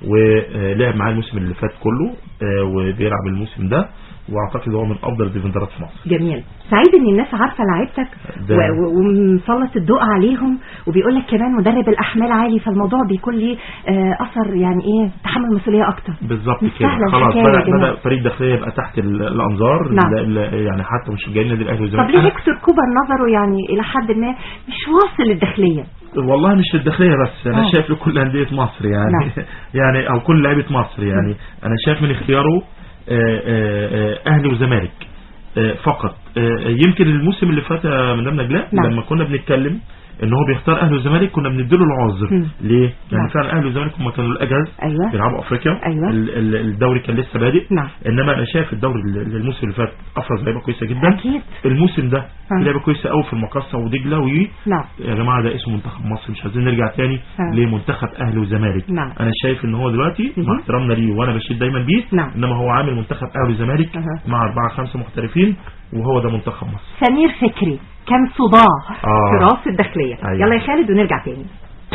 ولعب معاه الموسم اللي فات كله آه، وبيلعب الموسم ده واعتقد هو من افضل الديفندرات في مصر جميل سعيد ان الناس عارفه لعيبتك ده- و- و- ومسلط الضوء عليهم وبيقول لك كمان مدرب الاحمال عالي فالموضوع بيكون ليه آه، اثر يعني ايه تحمل مسؤوليه اكتر بالظبط مش كده سهلة خلاص الحكاية يا بدا جماعة. بدا فريق داخليه يبقى تحت ال- الانظار نعم. ال- ال- يعني حتى مشجعين النادي الاهلي طب والزمالك ليه أنا- هيكتور كوبر نظره يعني الى حد ما مش واصل للداخليه والله مش للداخليه بس انا آه. شايف لكل انديه مصر يعني نعم. يعني او كل لعيبه مصر يعني انا شايف من اختياره آه، آه، آه، اهلي وزمالك آه، فقط آه، يمكن الموسم اللي فات يا مدام نجلاء نعم. لما كنا بنتكلم ان هو بيختار اهلي والزمالك كنا بنديله العذر مم. ليه؟ لان نعم. فعلا اهلي والزمالك هم كانوا الاجهز ايوه بيلعبوا افريقيا أيوة. ال- ال- الدوري كان لسه بادئ نعم انما انا شايف الدوري ال- الموسم اللي فات افرز لعيبه كويسه جدا اكيد الموسم ده آه. في لعيبه كويسه قوي في المقصه ودجله وي نعم يا جماعه ده اسمه منتخب مصر مش عايزين نرجع تاني آه. لمنتخب اهلي وزمالك نعم. انا شايف ان هو دلوقتي مهم. مع احترامنا ليه وانا بشيد دايما بيه نعم. انما هو عامل منتخب اهلي وزمالك أها. مع اربعه خمسه محترفين وهو ده منتخب مصر سمير فكري كان صداع آه. في راس الداخليه أيوة. يلا يا خالد ونرجع تاني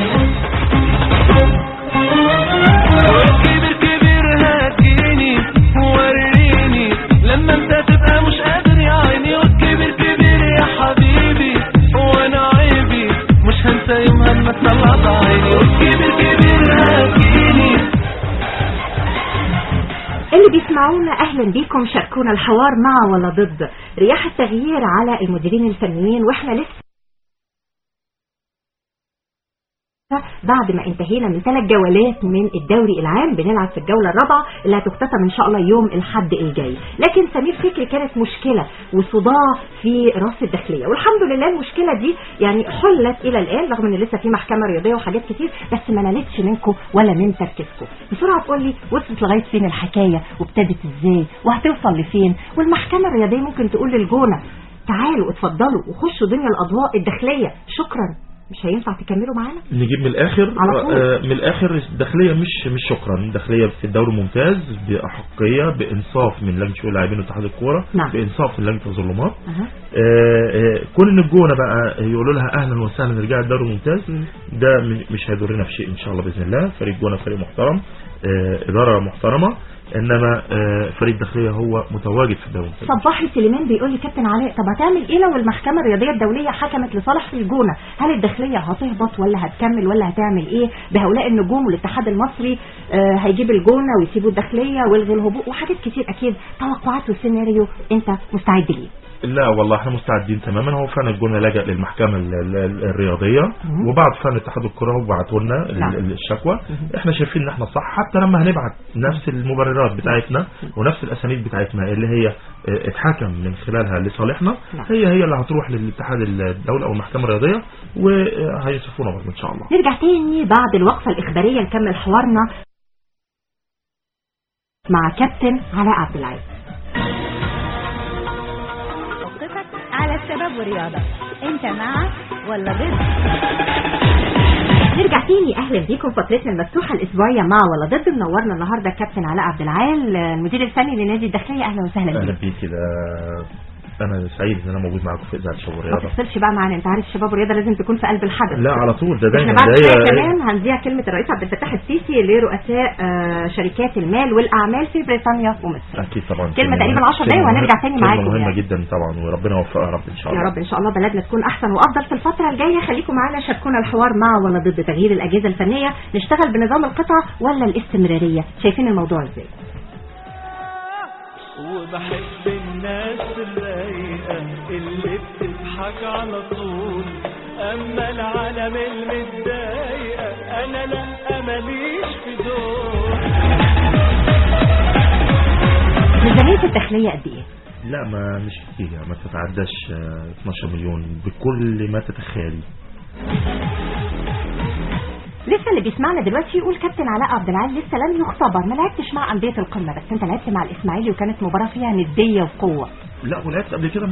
كبر كبر هاتيني وريني لما انت تبقى مش قادر يا عيني وكبر كبر يا حبيبي وانا عيبي مش هنسى يوم ما تطلعت عيني وكبر كبر هاتيني اللي بيسمعونا اهلا بيكم شاركونا الحوار مع ولا ضد رياح التغيير على المديرين الفنيين واحنا لسه بعد ما انتهينا من ثلاث جولات من الدوري العام بنلعب في الجولة الرابعة اللي هتختتم ان شاء الله يوم الحد الجاي لكن سمير فكري كانت مشكلة وصداع في راس الداخلية والحمد لله المشكلة دي يعني حلت الى الان رغم ان لسه في محكمة رياضية وحاجات كتير بس ما نالتش منكم ولا من تركيزكم بسرعة تقول لي وصلت لغاية فين الحكاية وابتدت ازاي وهتوصل لفين والمحكمة الرياضية ممكن تقول للجونة تعالوا اتفضلوا وخشوا دنيا الاضواء الداخلية شكرا مش هينفع تكملوا معانا نجيب من الاخر على طول. آه، من الاخر الداخليه مش مش شكرا الداخليه في الدوري الممتاز باحقيه بانصاف من لجنه شؤون اللاعبين واتحاد الكوره نعم. بانصاف من لجنه الظلمات أها. آه، آه، كون ان الجونه بقى يقولوا لها اهلا وسهلا نرجع الدوري الممتاز ده م- مش هيضرنا في شيء ان شاء الله باذن الله فريق الجونه فريق محترم آه، اداره محترمه انما آه، فريق الداخليه هو متواجد في الدوري الممتاز صباحي سليمان بيقول لي كابتن علاء طب هتعمل ايه لو المحكمه الرياضيه الدوليه حكمت لصالح في الجونه هل الداخليه هتهبط ولا هتكمل ولا هتعمل ايه بهؤلاء النجوم والاتحاد المصري آه هيجيب الجونه ويسيبوا الداخليه ويلغي الهبوط وحاجات كتير اكيد توقعات وسيناريو انت مستعد ليه لا والله احنا مستعدين تماما هو فعلا الجونه لجأ للمحكمه ال- ال- الرياضيه وبعد فعلا اتحاد الكره وبعتوا لنا ال- نعم. ال- الشكوى احنا شايفين ان احنا صح حتى لما هنبعت نفس المبررات بتاعتنا ونفس الاسانيد بتاعتنا اللي هي اه، اتحكم من خلالها لصالحنا نعم. هي هي اللي هتروح للاتحاد الدولي او المحكمه الرياضيه وهيصفونا برضه ان شاء الله نرجع تاني بعد الوقفه الاخباريه نكمل حوارنا مع كابتن علاء عبد العال موقفك على الشباب والرياضة انت مع ولا ضد نرجع تاني اهلا بيكم فترتنا المفتوحه الاسبوعيه مع ولا ضد منورنا النهارده كابتن علاء عبد العال المدير الفني لنادي الداخليه اهلا وسهلا اهلا بيك بيك كده انا سعيد ان انا موجود معاكم في اذاعه شباب ما الرياضه تفصلش بقى معانا انت عارف الشباب والرياضه لازم تكون في قلب الحدث لا على طول ده احنا دايما بعد ده شويه هي- كمان هنذيع كلمه الرئيس عبد الفتاح السيسي لرؤساء آه، شركات المال والاعمال في بريطانيا ومصر اكيد طبعا كلمة تقريبا 10 دقايق كلمة وهنرجع مهمة- تاني كلمة معاكم مهمة يعني. جدا طبعا وربنا يوفقها يا رب ان شاء يا الله رب ان شاء الله بلدنا تكون احسن وافضل في الفتره الجايه خليكم معانا شاركونا الحوار مع ولا ضد تغيير الاجهزه الفنيه نشتغل بنظام القطع ولا الاستمراريه شايفين الموضوع ازاي وبحب الناس الرايقة اللي بتضحك على طول أما العالم المتضايقة أنا لا ماليش في دول ميزانيه الداخليه قد ايه لا ما مش كتير يعني ما تتعداش آه، 12 مليون بكل ما تتخيلي لسه اللي بيسمعنا دلوقتي يقول كابتن علاء عبد العال لسه لم يختبر ما لعبتش مع انديه القمه بس انت لعبت مع الاسماعيلي وكانت مباراه فيها نديه وقوه لا ولعبت قبل كده مع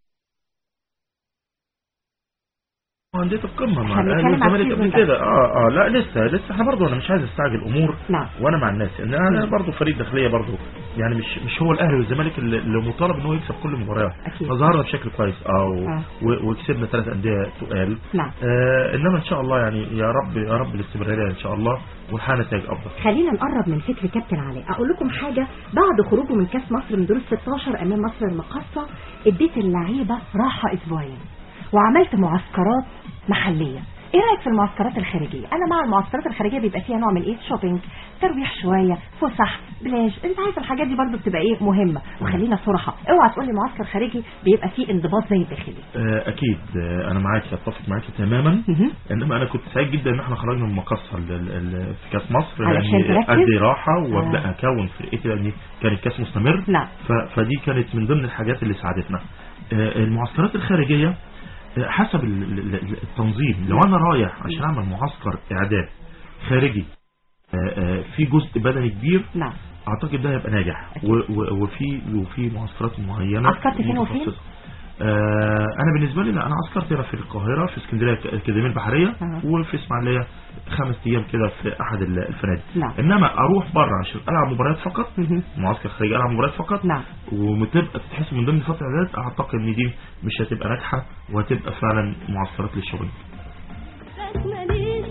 أندية القمة مع احنا الأهلي بنتكلم على والزمالك قبل السيزون ده. كده اه اه لا لسه لسه احنا برضه انا مش عايز استعجل امور نعم. وانا مع الناس ان انا برضه فريق داخليه برضه يعني مش مش هو الاهلي والزمالك اللي اللي مطالب ان هو يكسب كل مباراه أكيد. فظهرنا بشكل كويس اه و- آه. و- وكسبنا ثلاث انديه تقال نعم آه انما ان شاء الله يعني يا رب يا رب الاستمراريه ان شاء الله ونحقق نتائج افضل خلينا نقرب من فكر كابتن علاء اقول لكم حاجه بعد خروجه من كاس مصر من دور ال 16 امام مصر المقاصه اديت اللعيبه راحه اسبوعين وعملت معسكرات محليه ايه رايك في المعسكرات الخارجيه انا مع المعسكرات الخارجيه بيبقى فيها نوع من ايه شوبينج ترويح شويه فسح بلاج انت عارف الحاجات دي برضو بتبقى ايه مهمه وخلينا صراحه اوعى تقول لي معسكر خارجي بيبقى فيه انضباط زي الداخلي آه، اكيد آه، انا معاك اتفق معاك تماما مهم. انما انا كنت سعيد جدا ان احنا خرجنا من مقصه ال- ال- ال- في كاس مصر علشان لاني تركز؟ ادي راحه آه. وابدا اكون فرقتي لان كان الكاس مستمر نعم. ف- فدي كانت من ضمن الحاجات اللي ساعدتنا آه، المعسكرات الخارجيه آه، حسب ال- ال- ال- التنظيم لو انا رايح عشان اعمل معسكر اعداد خارجي آه، آه، في جزء بدني كبير نعم اعتقد ده هيبقى ناجح و- و- وفي وفي معسكرات معينه عسكرت فين وفين؟ متخصصة. آه انا بالنسبه لي لا انا عسكرت هنا في القاهره في اسكندريه الاكاديميه البحريه أها. وفي اسماعيليه خمس ايام كده في احد ال- الفنادق نعم. انما اروح بره عشان العب مباريات فقط مهم. معسكر خارجي العب مباريات فقط نعم وتبقى تحس من ضمن فتره الاعداد اعتقد ان دي مش هتبقى ناجحه وهتبقى فعلا معسكرات للشغل ماليش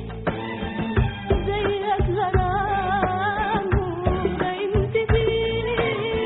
زيك غرام وبنت فيه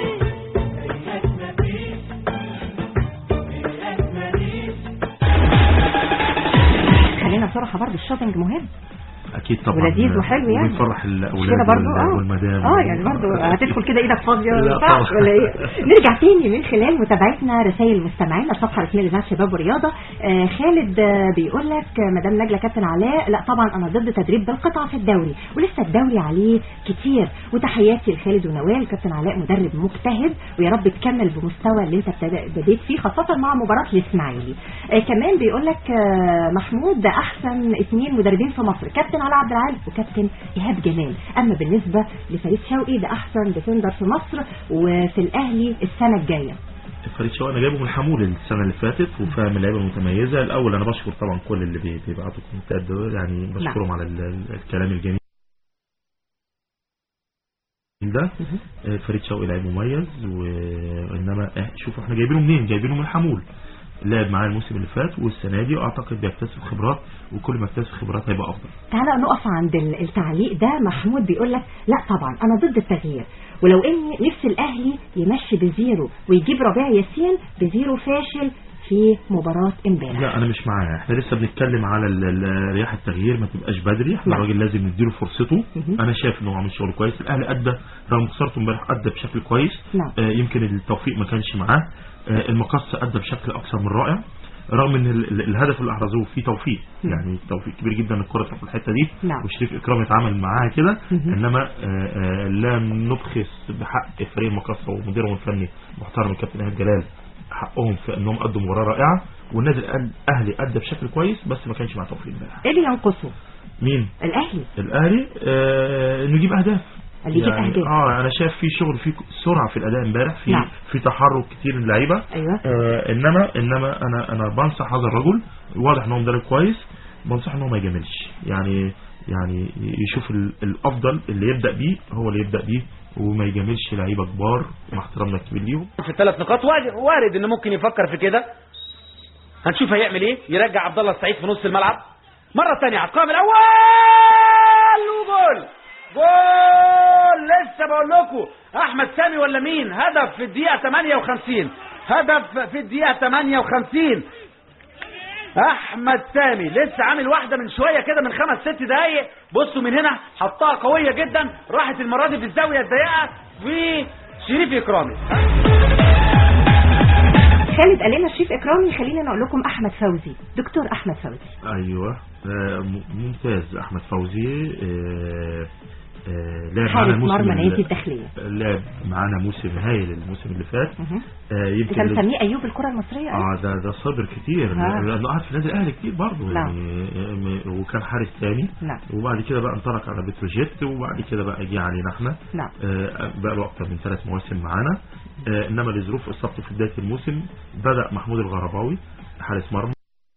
خلينا صراحه برضو الشوبينج مهم اكيد طبعا ولذيذ وحلو يعني. وبيفرح مش الاولاد كده برضو وال- اه والمدام اه يعني برضو هتدخل كده ايدك فاضيه لا صح طبعا. ولا ايه نرجع تاني من خلال متابعتنا رسائل المستمعين الصفحه الرسميه لإذاعة شباب ورياضه آه خالد آه بيقول لك آه، مدام نجله كابتن علاء لا طبعا انا ضد تدريب بالقطع في الدوري ولسه الدوري عليه كتير وتحياتي لخالد ونوال كابتن علاء مدرب مجتهد ويا رب تكمل بمستوى اللي انت ابتدأ- بديت فيه خاصه مع مباراه الاسماعيلي آه كمان بيقول لك آه محمود ده احسن اثنين مدربين في مصر كابتن علاء عبد العال وكابتن ايهاب جلال اما بالنسبه لفريد شوقي ده احسن ديفندر في مصر وفي الاهلي السنه الجايه فريد شوقي انا جايبه من حمول السنه اللي فاتت وفاهم اللعيبه المتميزه الاول انا بشكر طبعا كل اللي بي- بيبعتوا كومنتات دول يعني بشكرهم على ال- ال- الكلام الجميل ده آه، فريد شوقي لعيب مميز وانما آه، شوفوا احنا جايبينه منين جايبينه من حمول لعب معاه الموسم اللي فات والسنه دي واعتقد بيكتسب خبرات وكل ما يكتسب خبرات هيبقى افضل تعالى نقف عند ال- التعليق ده محمود بيقول لك لا طبعا انا ضد التغيير ولو اني نفس الاهلي يمشي بزيرو ويجيب ربيع ياسين بزيرو فاشل في مباراة امبارح لا انا مش معاه احنا لسه بنتكلم على ال- ال- رياح التغيير ما تبقاش بدري احنا نعم. الراجل لازم نديله فرصته مهم. انا شايف انه عامل شغل كويس الاهلي ادى رغم خسارته امبارح ادى بشكل كويس نعم. آه يمكن التوفيق ما كانش معاه آه المقص ادى بشكل اكثر من رائع رغم ان ال- ال- الهدف اللي احرزوه فيه توفيق مم. يعني توفيق كبير جدا ان الكره تروح في الحته دي نعم. وشريف اكرام اتعامل معاها كده مهم. انما آه آه لا نبخس بحق فريق المقصه ومديرهم الفني محترم الكابتن ايهاب جلال حقهم في انهم قدموا مباراه رائعه والنادي الاهلي ادى بشكل كويس بس ما كانش مع توفيق امبارح ايه اللي ينقصه مين الاهلي الاهلي آه انه يجيب اهداف اللي يجيب يعني أهداف. اه انا شايف في شغل في سرعه في الاداء امبارح في نعم. في تحرك كتير من اللعيبه ايوه آه انما انما انا انا بنصح هذا الرجل واضح ان هو مدرب كويس بنصح ان هو ما يجاملش يعني يعني يشوف ال- الافضل اللي يبدا بيه هو اللي يبدا بيه وما يجاملش لعيبه كبار مع احترامنا الكبير ليهم في الثلاث نقاط وارد, وارد ان ممكن يفكر في كده هنشوف هيعمل ايه يرجع عبد الله السعيد في نص الملعب مره ثانيه على القائم الاول وجول جول لسه بقول لكم احمد سامي ولا مين هدف في الدقيقه 58 هدف في الدقيقه 58 احمد سامي لسه عامل واحده من شويه كده من خمس ست دقايق بصوا من هنا حطها قويه جدا راحت المره دي في الزاويه الضيقه في شريف اكرامي خالد قال لنا شريف اكرامي خلينا نقول لكم احمد فوزي دكتور احمد فوزي ايوه آه م- ممتاز احمد فوزي آه آه لعب معانا حارس الموسم مرمى ال- نادي الداخليه لعب معانا موسم هايل الموسم اللي فات مهم. آه انت يمكن مسميه ايوب الكره المصريه اه ده ده صبر كتير ها. لانه قعد في النادي الاهلي كتير برضه نعم. يعني آه، م- وكان حارس تاني نعم وبعد كده بقى انطلق على بتروجيت وبعد كده بقى جه علينا احنا نعم آه، بقى له اكتر من ثلاث مواسم معانا آه، انما لظروف اصابته في بدايه الموسم بدا محمود الغرباوي حارس مرمى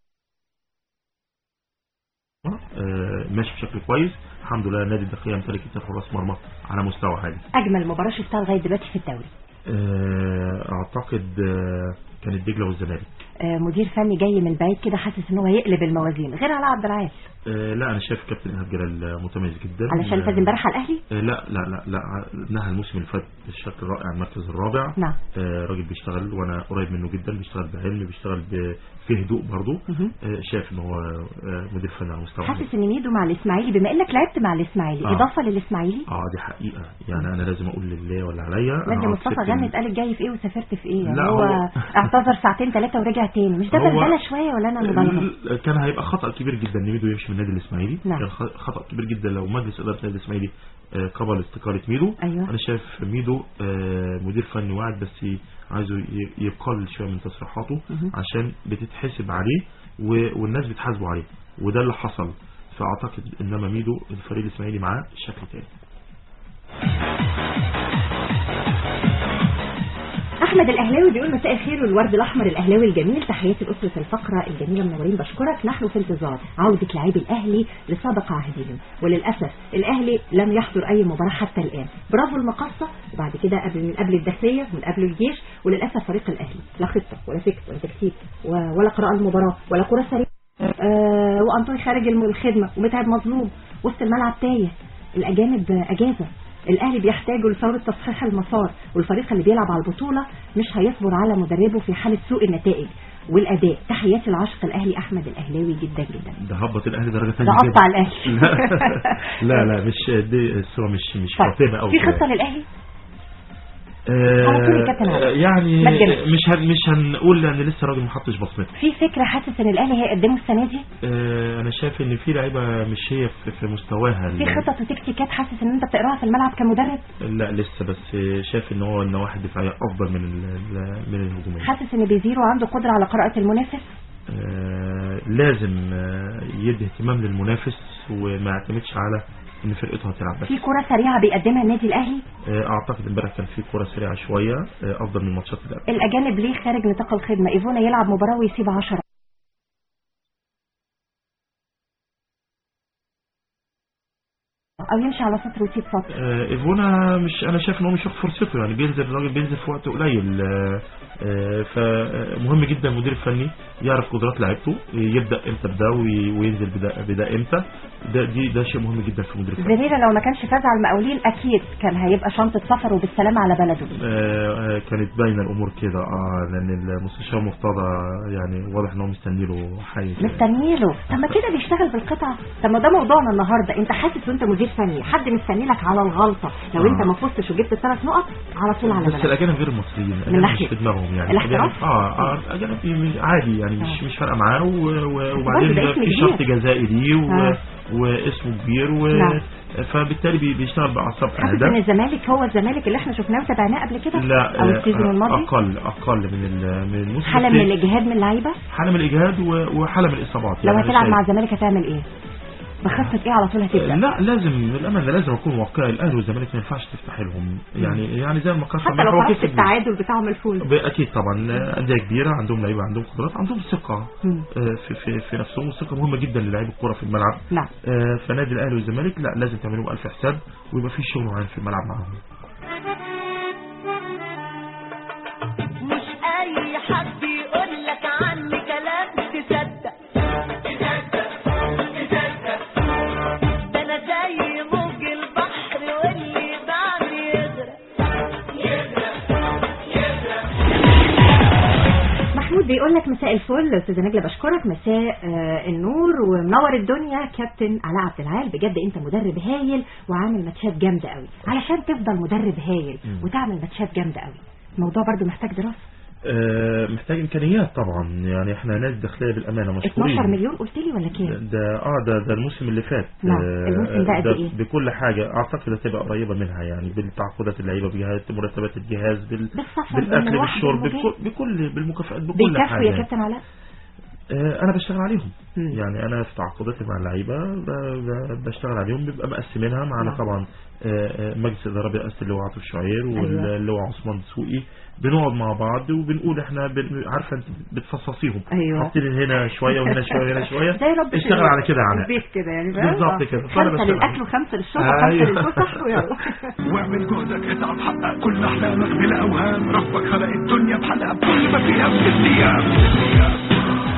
آه، ماشي بشكل كويس الحمد لله النادي الداخليه يمتلك اثنين حراس مرمى على مستوى عالي اجمل مباراه شفتها لغايه دلوقتي في الدوري آه، اعتقد آه، كانت دجله والزمالك آه، مدير فني جاي من بعيد كده حاسس ان هو هيقلب الموازين غير على عبد العال آه، لا انا شايف كابتن ايهاب جلال متميز جدا علشان فاز امبارح على الاهلي آه، لا لا لا لا نهى الموسم اللي فات بشكل رائع المركز الرابع نعم آه، راجل بيشتغل وانا قريب منه جدا بيشتغل بعلم بيشتغل ب- في هدوء برضه مهم. آه، شايف ان هو آه، مدير فني على مستوى عالي. حاسس ان ميدو مع الاسماعيلي بما انك لعبت مع الاسماعيلي آه. اضافه للاسماعيلي اه دي حقيقه يعني انا لازم اقول لله ولا عليا لا أنا دي مصطفى أعتقد غني إن- اتقال الجاي في ايه وسافرت في ايه يعني لا، هو هو- اعتذر ساعتين ثلاثه ورجع تاني مش ده هو- بلبله شويه ولا انا مبالغه آه، كان هيبقى خطا كبير جدا ان ميدو يمشي من النادي الاسماعيلي نعم. كان خ- خطا كبير جدا لو مجلس اداره النادي الاسماعيلي آه، قبل استقاله ميدو أيوة. انا شايف ميدو آه، مدير فني واعد بس عايزه ي- يقلل شويه من تصريحاته مهم. عشان بتتحسب عليه و- والناس بتحاسبه عليه وده اللي حصل فاعتقد انما ميدو الفريق الاسماعيلي معاه شكل تاني احمد الاهلاوي بيقول مساء الخير والورد الاحمر الاهلاوي الجميل تحياتي لاسره الفقره الجميله منورين بشكرك نحن في انتظار عوده لاعبي الاهلي لسابق عهدهم وللاسف الاهلي لم يحضر اي مباراه حتى الان برافو المقصه وبعد كده قبل من قبل الداخليه ومن قبل الجيش وللاسف فريق الاهلي لا خطه ولا فكر ولا تكتيك و- ولا قراءه المباراه ولا كره سريعه آه وانطوني خارج الم- الخدمه ومتعب مظلوم وسط الملعب تايه الاجانب اجازه الاهلي بيحتاجوا لثوره تصحيح المسار والفريق اللي بيلعب على البطوله مش هيصبر على مدربه في حاله سوء النتائج والاداء تحياتي العاشق الاهلي احمد الاهلاوي جدا جدا ده هبط الاهلي درجه ثانيه ده قطع الاهلي لا لا مش دي الصوره مش مش طيب، خاطئه قوي في خطه للاهلي آه، على طول الكابتن عادل. آه، يعني ما تجاملش. مش هن مش هنقول لان لسه الراجل ما حطش بصمته في فكره حاسس ان الاهلي هيقدمه السنه دي آه، انا شايف ان في لعيبه مش هي في, في مستواها في ال- خطط وتكتيكات حاسس ان انت بتقراها في الملعب كمدرب لا لسه بس شايف ان هو النواحي الدفاعيه افضل من ال- ال- من الهجوميه حاسس ان بيزيرو عنده قدره على قراءه المنافس آه، لازم آه، يدي اهتمام للمنافس وما يعتمدش على ان فرقته هتلعب بس في كرة سريعة بيقدمها النادي الاهلي آه، اعتقد امبارح كان في كرة سريعة شوية آه، افضل من الماتشات اللي قبل الاجانب ليه خارج نطاق الخدمة ايفونا يلعب مباراة ويسيب 10 او يمشي على سطر ويسيب سطر آه، ايفونا مش انا شايف ان هو مش واخد فرصته يعني بينزل الراجل بينزل في وقت قليل آه، آه، فمهم جدا المدير الفني يعرف قدرات لعيبته يبدا امتى بده وي- وينزل بدا بدا امتى ده دي ده شيء مهم جدا في المدير الفني زميلة لو ما كانش فاز على المقاولين اكيد كان هيبقى شنطة سفر وبالسلامة على بلده آه، آه، كانت باينه الامور كده اه لان المستشار مرتضى يعني واضح ان هو مستني له حيز مستني له طب ما كده بيشتغل بالقطعة طب ما ده موضوعنا النهارده انت حاسس وانت مدير فني حد مستني لك على الغلطة لو آه. انت ما فزتش وجبت ثلاث نقط على طول على بس بلدك الاجانب غير المصريين الاجانب ناحية مش في دماغهم يعني الاحتراف؟ الأجانب- اه اه الاجانب مش- عادي يعني مش مش فارقه معاه و- و- وبعدين ده اسم في كبير. شرط جزائي ليه و- آه. واسمه كبير و نعم. فبالتالي بي- بيشتغل باعصاب حاسس ان اهدى الزمالك هو الزمالك اللي احنا شفناه وتابعناه قبل كده لا او آه، السيزون آه، الماضي اقل اقل من ال- من الموسم حالة من الثاني. الاجهاد من اللعيبة حاله من الاجهاد و- وحاله من الاصابات لو يعني هتلعب شايف- مع الزمالك هتعمل ايه بخطة ايه على طول هتبدأ لا لازم للامانه لازم اكون واقعي الاهلي والزمالك ما ينفعش تفتح لهم يعني يعني زي ما كان حتى لو خرجت التعادل بتاعهم الفوز اكيد طبعا آه، انديه كبيره عندهم لعيبه عندهم قدرات عندهم ثقه مم. آه، في في في نفسهم والثقه مهمه جدا للاعيب الكره في الملعب نعم آه، فنادي الاهلي والزمالك لا لازم تعملوا الف حساب ويبقى في شغل معين في الملعب معاهم مش اي حد يقول لك عني كلام تصدق ده انا زي موج البحر واللي بعدي يغرق محمود بيقول لك مساء الفل استاذه نجله بشكرك مساء آه النور ومنور الدنيا كابتن علاء عبد العال بجد انت مدرب هايل وعامل ماتشات جامده قوي علشان تفضل مدرب هايل مم. وتعمل ماتشات جامده قوي الموضوع برضو محتاج دراسه آه، محتاج امكانيات طبعا يعني احنا نادي داخليه بالامانه مشهورين 12 مليون قلت لي ولا كام ده اه ده ده الموسم اللي فات نعم، آه، الموسم ده قد ده إيه؟ بكل حاجه اعتقد هتبقى قريبه منها يعني بالتعاقدات اللعيبه بجهاز مرتبات الجهاز بال... بالسفر بالاكل بالمروح بالشرب بالمجال. بكل, بكل بالمكافآت بكل بيكفوا حاجه يا كابتن علاء آه، انا بشتغل عليهم مم. يعني انا في تعاقداتي مع اللعيبه ب- ب- بشتغل عليهم بيبقى مقسمينها معانا نعم. طبعا آه، آه، مجلس الاداره بيأسس اللي هو عاطف شعير أيوة. واللي هو عثمان دسوقي بنقعد مع بعض وبنقول احنا بن... عارفه انت بتفصصيهم أيوة. حاطين هنا شويه وهنا شويه وهنا شويه زي رب اشتغل البيت. على كده يا علاء البيت كده يعني فاهم؟ بالظبط آه. كده. فأنا خمسه بشتغل. للاكل وخمسه للشرب وخمسه أيوة. للفسح ويلا واعمل جهدك اتعب حقق كل احلامك بلا اوهام ربك خلق الدنيا بحلقها بكل ما فيها في ست ايام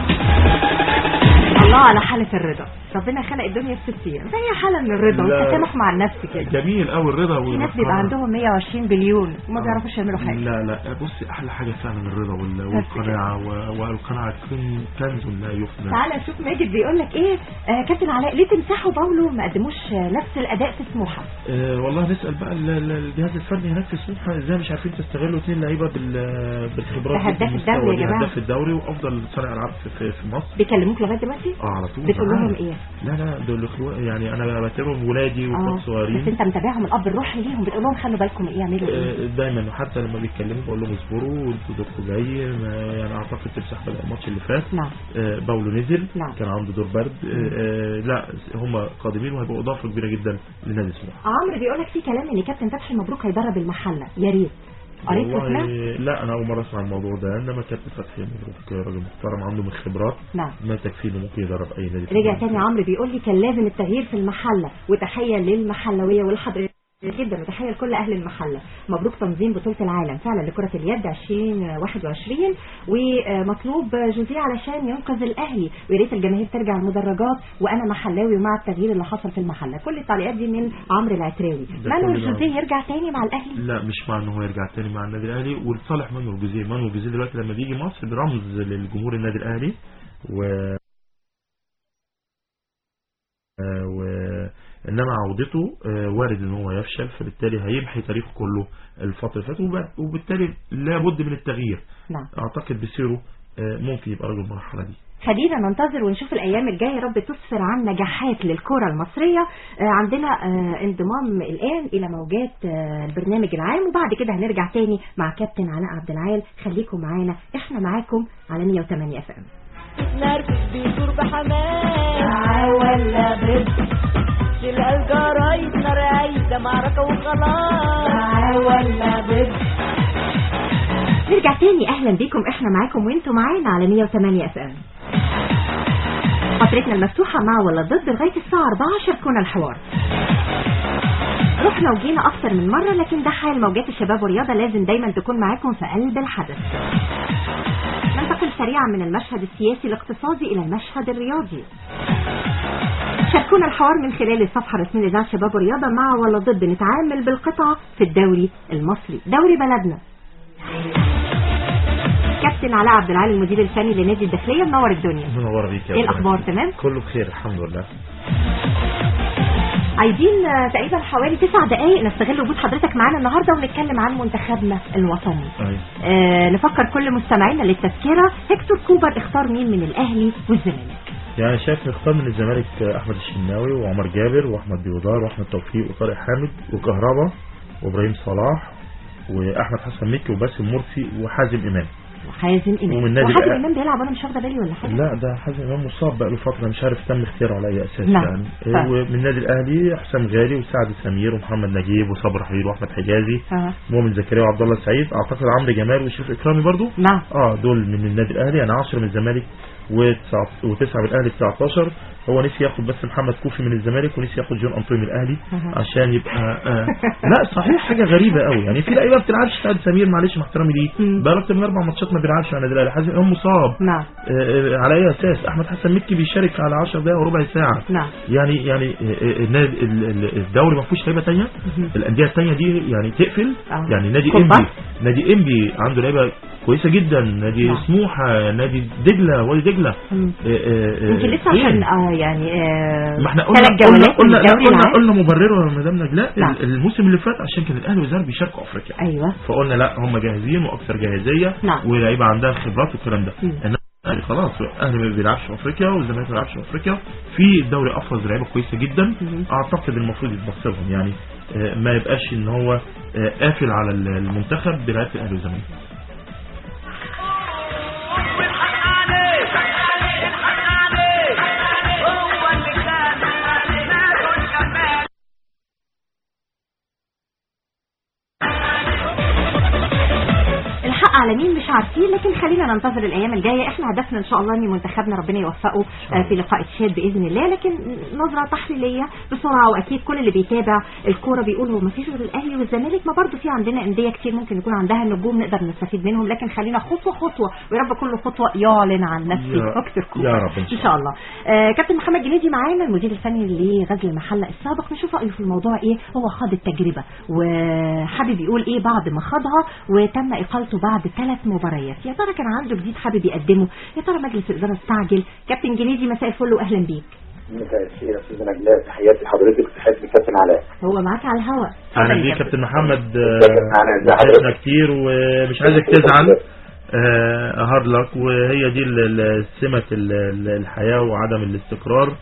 الله على حالة الرضا ربنا خلق الدنيا في ست ايام فهي حالة من الرضا لا. والتسامح مع النفس كده جميل قوي الرضا في ناس والقناعة. بيبقى عندهم 120 بليون وما آه. بيعرفوش يعملوا حاجة لا لا بصي احلى حاجه فعلا الرضا وال- والقناعه و- والقناعه كن- كنز لا يفنى تعالى نشوف ماجد بيقول لك ايه آه كابتن علاء ليه تمسحوا باولو ما قدموش آه، نفس الاداء في سموحه أه والله نسال بقى ال- ال- الجهاز الفني هناك في سموحه ازاي مش عارفين تستغلوا اثنين لعيبه بال- بالخبرات ده هداف بالمستوى الدوري يا دي، جماعة. هداف الدوري وافضل صانع العاب في, في, في مصر بيكلموك لغايه دلوقتي اه على طول بتقول لهم معايا. ايه لا لا دول اخوة يعني انا بعتبرهم ولادي اه واخوات بس صغيرين انت متابعهم الاب الروحي ليهم بتقول لهم خلوا بالكم ايه يعملوا ايه آه، دايما وحتى لما بيتكلموا بقول لهم اصبروا وانتوا دوركم جاي ما- يعني اعتقد تمسح بدأ الماتش اللي فات نعم آه، باولو نزل نعم. كان عنده دور برد آه، آه، لا هم قادمين وهيبقوا اضافه كبيره جدا لنادي سموحه عمرو بيقول لك في كلام ان كابتن فتحي مبروك هيدرب المحله يا ريت قريت والله وسمعت لا انا اول مره اسمع الموضوع ده انما كابتن فتحي مبروك راجل محترم عنده من خبرات نعم ما تكفيه انه ممكن يدرب اي نادي في رجع مصر. تاني عمرو بيقول لي كان لازم التغيير في المحله وتحيه للمحلويه والحضر جدا وتحيه لكل اهل المحله مبروك تنظيم بطوله العالم فعلا لكره اليد 2021 ومطلوب جوزيه علشان ينقذ الاهلي ويا ريت الجماهير ترجع المدرجات وانا محلاوي ومع التغيير اللي حصل في المحله كل التعليقات دي من عمرو العتراوي ده مانويل كل ده. جوزيه يرجع تاني مع الاهلي لا مش مع ان هو يرجع تاني مع النادي الاهلي ولصالح مانويل جوزيه مانويل جوزيه دلوقتي لما بيجي مصر برمز للجمهور النادي الاهلي و آه، و انما عودته آه، وارد ان هو يفشل فبالتالي هيمحي تاريخه كله الفتره اللي فاتت وب- وبالتالي لابد من التغيير نعم اعتقد بسيره آه، ممكن يبقى رجل المرحله دي خلينا ننتظر ونشوف الايام الجايه يا رب تسفر عن نجاحات للكره المصريه آه، عندنا آه، انضمام الان الى موجات آه، البرنامج العام وبعد كده هنرجع تاني مع كابتن علاء عبد العال خليكم معانا احنا معاكم على 108 اف ام نرجس بيدور بحماس ولا بس تلقى الجرس شوية نار عايزة معركة وخلاص ولا ضد نرجع تاني اهلا بيكم احنا معاكم وانتوا معانا على 108 اف ام فترتنا المفتوحة مع ولا ضد لغاية الساعة 4 شاركونا الحوار رحنا وجينا اكتر من مرة لكن ده حال موجات الشباب والرياضة لازم دايما تكون معاكم في قلب الحدث ننتقل سريعا من المشهد السياسي الاقتصادي الى المشهد الرياضي شاركونا الحوار من خلال الصفحة الرسمية لإذاعة شباب ورياضة مع ولا ضد نتعامل بالقطعة في الدوري المصري دوري بلدنا كابتن علاء عبد العالي المدير الفني لنادي الداخلية منور الدنيا منور بيك يا ايه أبو الاخبار رحمة. تمام كله بخير الحمد لله عايزين آه، تقريبا حوالي تسع دقايق نستغل وجود حضرتك معانا النهارده ونتكلم عن منتخبنا الوطني أيوة. آه نفكر كل مستمعينا للتذكرة هيكتور كوبر اختار مين من الاهلي والزمالك يعني شايف نختار من الزمالك احمد الشناوي وعمر جابر واحمد بيودار واحمد توفيق وطارق حامد وكهربا وابراهيم صلاح واحمد حسن مكي وباسم مرسي وحازم امام وحازم امام ومن نادي وحازم الأهلي. امام بيلعب وانا مش واخده بالي ولا حاجه لا ده حازم امام مصاب بقى له فتره مش عارف تم اختياره على اي اساس نعم. يعني طيب. ومن النادي الاهلي حسام غالي وسعد سمير ومحمد نجيب وصبر حرير واحمد حجازي آه. مؤمن زكريا وعبد الله السعيد اعتقد عمرو جمال وشريف اكرامي برضو نعم اه دول من النادي الاهلي يعني 10 من الزمالك وتسعة- وتسعة من الاهلي 19 هو نسي ياخد بس محمد كوفي من الزمالك ونسي ياخد جون انطوني من الاهلي أها. عشان يبقى آه لا صحيح حاجه غريبه قوي يعني في لعيبه ما بتلعبش سعد سمير معلش مع احترامي ليه بقى اكتر من اربع ماتشات ما بيلعبش مع النادي الاهلي حازم امام مصاب نعم آه، آه، على اي اساس احمد حسن مكي بيشارك على 10 دقائق وربع ساعه نعم يعني يعني آه، آه، النادي- ال- ال- الدوري ما فيهوش لعيبه ثانيه الانديه الثانيه دي يعني تقفل آه. يعني نادي كومبا. انبي نادي انبي عنده لعيبه كويسه جدا نادي نعم. سموحه نادي دجله وادي دجله مم. آه، آه، آه، يمكن لسه فين؟ عشان اه يعني آه ما احنا قلنا ثلاث قلنا جولات من قلنا, الدوري قلنا, العام قلنا مبرره يا مدام نجلاء نعم. ال- الموسم اللي فات عشان كان الاهلي والزمالك بيشاركوا افريقيا ايوه فقلنا لا هم جاهزين واكثر جاهزيه نعم. ولعيبه عندها خبرات والكلام ده مم. انما يعني خلاص الاهلي ما بيلعبش في افريقيا والزمالك ما بيلعبش في افريقيا في الدوري افرز لعيبه كويسه جدا مم. اعتقد المفروض يتبص لهم يعني آه، ما يبقاش ان هو آه، قافل على المنتخب بلعيبه الاهلي والزمالك الحق على مين مش عارفين لكن خلينا ننتظر الايام الجايه احنا هدفنا ان شاء الله ان منتخبنا ربنا يوفقه آه، في لقاء تشاد باذن الله لكن نظره تحليليه بسرعه واكيد كل اللي بيتابع الكوره بيقول هو ما فيش غير الاهلي والزمالك ما برضو في عندنا انديه كتير ممكن يكون عندها نجوم نقدر نستفيد منهم لكن خلينا خطوه خطوه ويا رب كل خطوه يعلن عن نفسه يا- اكتر كوره يا رب إن ان شاء الله آه كابتن محمد جنيدي معانا المدير الفني لغزل المحله السابق نشوف رايه في الموضوع ايه هو خاض التجربه وحابب يقول ايه بعد ما خاضها وتم اقالته بعد ثلاث مباريات يا ترى كان عنده جديد حابب يقدمه يا ترى مجلس الاداره استعجل كابتن جنيدي مساء الفل واهلا بيك مساء الخير يا استاذ نجلاء تحياتي لحضرتك وتحياتي لكابتن علاء هو معاك على الهواء اهلا اتفضل يا بيك كابتن محمد كابتن معانا، ازي حضرتك؟ وحشنا كتير ومش عايزك تزعل هارد لك وهي دي ال- ال- سمة ال- ال- الحياة وعدم الاستقرار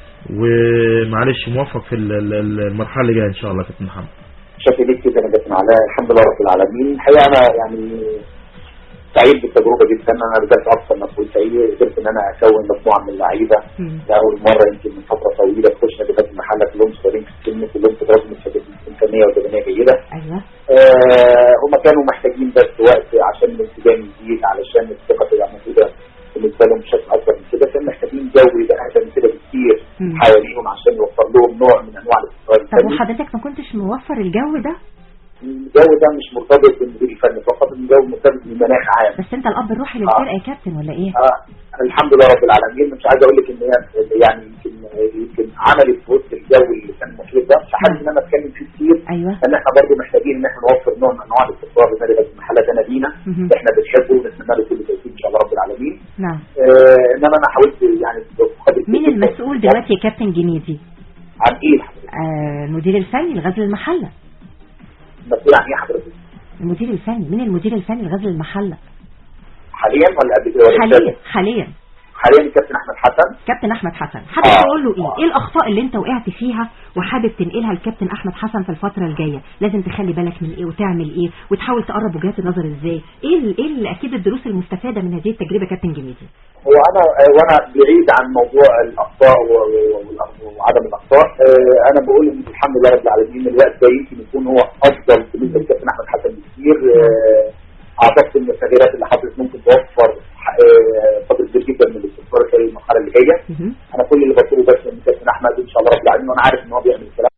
ومعلش موفق في ال- ال- ال- المرحلة اللي جاية ان شاء الله كابتن محمد شكرا ليك جدا يا كابتن علاء الحمد لله رب العالمين الحقيقه انا يعني سعيد بالتجربه جدا انا رجعت اكثر مسؤول سعيد قدرت ان انا اكون مجموعه من اللعيبه لاول مره يمكن من فتره طويله تخش نادي المحله كلهم صغيرين في السن كلهم تدرسوا من امكانيه وبدنيه جيده ايوه آه هم كانوا محتاجين بس وقت عشان الانسجام يزيد علشان الثقه تبقى موجوده بالنسبه لهم بشكل اكبر من كده كان محتاجين جو يبقى اهدى من كده بكتير مم. حواليهم عشان يوفر لهم نوع من انواع الاستقرار طب الفني وحضرتك ما كنتش موفر الجو ده الجو ده مش مرتبط بالمدير الفني فقط الجو مرتبط بالمناخ عام بس انت الاب الروحي للفرقه يا كابتن ولا ايه آه الحمد لله رب العالمين مش عايز اقول لك ان هي يعني يمكن يمكن عملت في وسط الجو اللي كان المفروض ده مش حابب ان انا اتكلم فيه كتير ايوه ان احنا برضه محتاجين ان احنا نوفر نوع من انواع الاستقرار لنادي غزل المحله ده نادينا مهم. احنا بنحبه ونتمنى له كل توفيق ان شاء الله رب العالمين نعم آه انما انا حاولت يعني بقدر مين الإمكان المسؤول دلوقتي يا كابتن جنيدي عن ايه حضرتك؟ آه المدير الفني لغزل المحله مسؤول عن ايه حضرتك؟ المدير الفني مين المدير الفني لغزل المحله حاليا ولا قبل كده ولا حاليا كده؟ حاليا حاليا الكابتن احمد حسن كابتن احمد حسن حابب آه. تقول له ايه ايه الاخطاء اللي انت وقعت فيها وحابب تنقلها للكابتن احمد حسن في الفتره الجايه لازم تخلي بالك من ايه وتعمل ايه وتحاول تقرب وجهات النظر ازاي ايه ال- ايه اللي اكيد الدروس المستفاده من هذه التجربه كابتن جنيدي هو انا آه، وانا بعيد عن موضوع الاخطاء و- و- وال- وعدم الاخطاء آه، وانا بقول ان الحمد لله رب العالمين الوقت ده يمكن يكون هو افضل بالنسبه للكابتن احمد حسن بكثير آه، اعتقد ان التغييرات اللي حصلت ممكن توفر آه، قدر كبير جدا من الاستثمار في المرحله اللي جايه انا كل اللي بطلبه بس من الكابتن احمد ان شاء الله رب العالمين وانا عارف ان هو بيعمل الكلام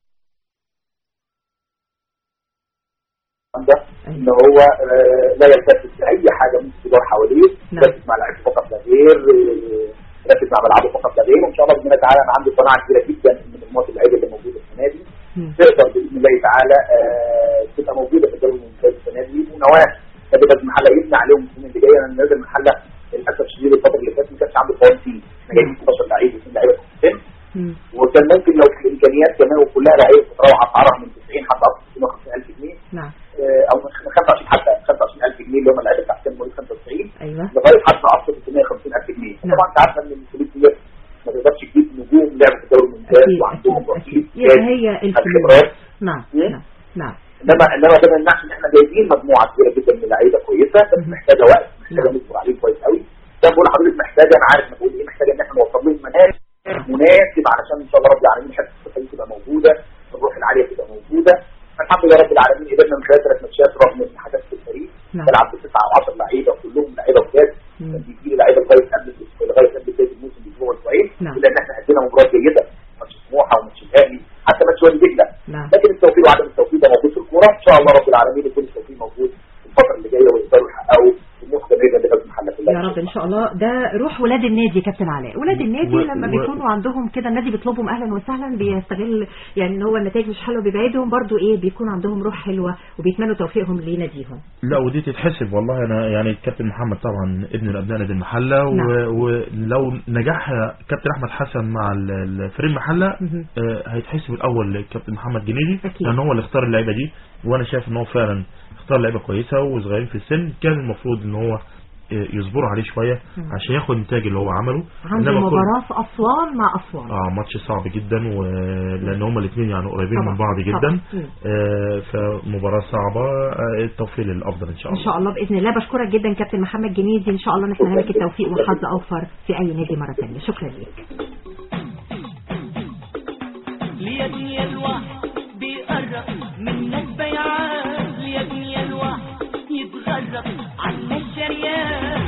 ده ان هو آه، لا يلتفت لاي حاجه ممكن تدور حواليه يركز مع لعيبه فقط لا غير آه، يركز مع ملعبه فقط لا غير وان شاء الله باذن الله تعالى انا عندي قناعه كبيره جدا ان مجموعه اللعيبه اللي موجوده السنه دي تقدر باذن الله تعالى آه، تبقى موجوده في الدوري الممتاز السنه دي ونواه نادي غزل المحله يبني عليهم السنه اللي جايه لان نادي المحله للاسف الشديد الفتره اللي فاتت ما كانش عنده قوام فيه احنا جايبين 16 لعيب واثنين لعيبه في السن وكان ممكن لو في الامكانيات كمان وكلها لعيبه تتراوح اسعارها من 90 حتى اكثر من 50000 جنيه نعم آه، او من 25 حتى 25000 جنيه اللي هم اللعيبه تحت سن مواليد 95 ايوه لغايه حتى اقصى 350000 جنيه طبعا انت عارفه ان الفلوس دي ما تقدرش تجيب نجوم لعبوا في الدوري الممتاز وعندهم رصيد يبقى هي الخبرات الفلوس نعم نعم نعم انما انما ده ما يمنعش ان احنا جايبين مجموعه كبيره جدا من اللعيبه كويسه بس محتاجه وقت محتاجه نصبر عليه كويس قوي ده بقول لحضرتك محتاجه انا عارف انا بقول ايه محتاجه ان احنا نوصل لهم منهج مناسب علشان ان شاء الله رب العالمين حته الثقه دي تبقى موجوده الروح العاليه تبقى موجوده الحمد لله رب العالمين قدرنا من خلال ثلاث ماتشات رغم ان حدث في الفريق نعم. بلعب بتسعه او 10 لعيبه كلهم لعيبه جداد كان بيجي لي لعيبه لغايه قبل لغايه قبل بدايه الموسم باسبوع اسبوعين نعم. الا ان احنا ادينا مباراه جيده ماتش سموحه وماتش الاهلي حتى ماتش وادي دجله نعم لكن التوفيق وعدم التوفيق ده موجود في الكوره ان شاء الله رب العالمين يكون التوفيق موجود في الفتره اللي جايه ويقدروا يحققوا طموح جماهير نادي غزل المحله كلها يا رب ان شاء الله ده روح ولاد النادي يا كابتن علاء ولاد النادي و- لما و- بيكونوا عندهم كده النادي بيطلبهم اهلا وسهلا بيستغل يعني ان هو النتائج مش حلوه بيبعدهم برضو ايه بيكون عندهم روح حلوه وبيتمنوا توفيقهم لناديهم لا ودي تتحسب والله انا يعني الكابتن محمد طبعا ابن الابناء نادي المحله و- نعم. ولو نجح كابتن احمد حسن مع ال- ال- فريق المحله آه، هيتحسب الاول للكابتن محمد جنيدي أكيد. لان هو اللي اختار اللعيبه دي وانا شايف ان هو فعلا اختار لعيبه كويسه وصغيرين في السن كان المفروض ان هو آه، يصبروا عليه شويه مم. عشان ياخد النتاج اللي هو عمله عنده إنما كل- مباراه في اسوان مع اسوان اه ماتش صعب جدا ولان هما الاثنين يعني قريبين طبعا، من بعض طبعا. جدا مم. آه فمباراه صعبه آه التوفيق للافضل ان شاء ان الله شاء الله باذن الله بشكرك جدا كابتن محمد جنيدي ان شاء الله نتمنى لك التوفيق والحظ اوفر في اي نادي مره ثانيه شكرا لك ليا دنيا الواحد بيقرب منك بيعان ليا دنيا الواحد يتغرب عنا الشريان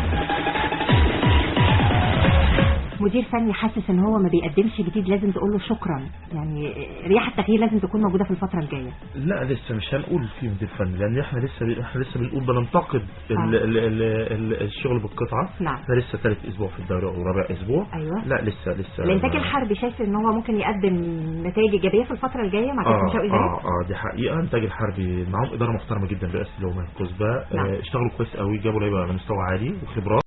مدير فني حاسس ان هو ما بيقدمش جديد لازم تقول له شكرا يعني رياح التغيير لازم تكون موجوده في الفتره الجايه لا لسه مش هنقول فيه مدير فني لان احنا لسه احنا لسه بنقول بننتقد ال- ال- ال- ال- الشغل بالقطعه نعم. احنا لسه ثالث اسبوع في الدوري او رابع اسبوع ايوه لا لسه لسه الانتاج الحربي شايف ان هو ممكن يقدم نتائج ايجابيه في الفتره الجايه مع كابتن اه شوقي زياد اه اه دي حقيقه انتاج الحربي معاهم اداره محترمه جدا برئاسه لومان كوزبا نعم. آه اشتغلوا كويس قوي جابوا لعيبه على مستوى عالي وخبرات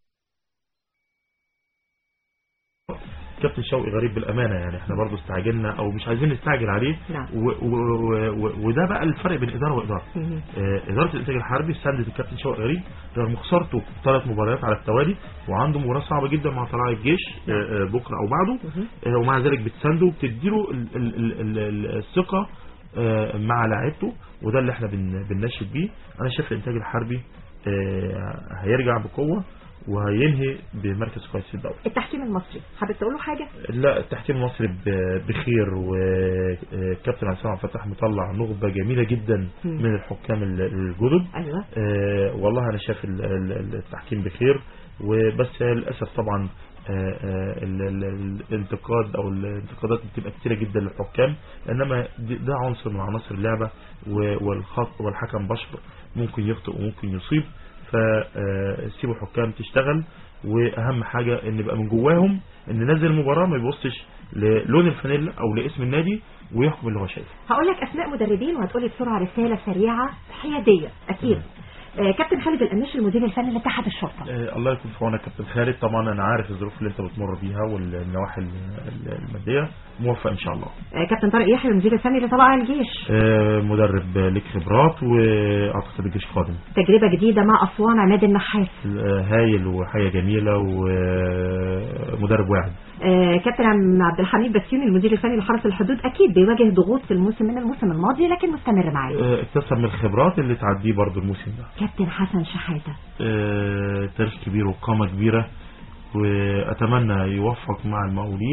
كابتن شوقي غريب بالامانه يعني احنا برضو استعجلنا او مش عايزين نستعجل عليه نعم. و و و و وده بقى الفرق بين اداره واداره مهم. آه، اداره الانتاج الحربي ساندت الكابتن شوقي غريب رغم خسارته ثلاث مباريات على التوالي وعنده مباراه صعبه جدا مع طلائع الجيش آه، آه، بكره او بعده آه، ومع ذلك بتسانده وبتديله ال- ال- ال- ال- ال- الثقه آه، مع لاعيبته وده اللي احنا بن- بنناشد بيه انا شايف الانتاج الحربي آه، هيرجع بقوه وهينهي بمركز كويس في الدوري التحكيم المصري حابب تقول له حاجه لا التحكيم المصري ب- بخير وكابتن عصام عبد الفتاح مطلع نخبه جميله جدا مم. من الحكام ال- الجدد ايوه آه، والله انا شايف ال- ال- التحكيم بخير وبس للاسف طبعا آه، آه، ال- ال- الانتقاد او الانتقادات بتبقى كتيره جدا للحكام انما دي- ده عنصر من عناصر اللعبه و- والخط والحكم بشر ممكن يخطئ وممكن يصيب فسيبوا الحكام تشتغل واهم حاجه ان يبقى من جواهم ان نازل المباراه ما يبصش للون الفانيلا او لاسم النادي ويحكم اللي هو شايفه هقول لك اسماء مدربين وهتقولي بسرعه رساله سريعه حياديه اكيد آه كابتن خالد القماش المدير الفني لاتحاد الشرطه آه، الله يكون في عونك يا كابتن خالد طبعا انا عارف الظروف اللي انت بتمر بيها والنواحي ال- ال- الماديه موفق ان شاء الله آه كابتن طارق يحيى المدير الفني لطلائع الجيش آه، مدرب ليك خبرات واعتقد الجيش قادم تجربه جديده مع اسوان عماد النحاس آه، هايل وحياه جميله ومدرب واعد آه كابتن عم- عبد الحميد بسيوني المدير الفني لحرس الحدود اكيد بيواجه ضغوط في الموسم من الموسم الماضي لكن مستمر معاه آه، اكتسب من الخبرات اللي تعديه برضو الموسم ده كابتن حسن شحاته آه، تاريخ كبير وقامة كبيرة وأتمنى يوفق مع المقاولين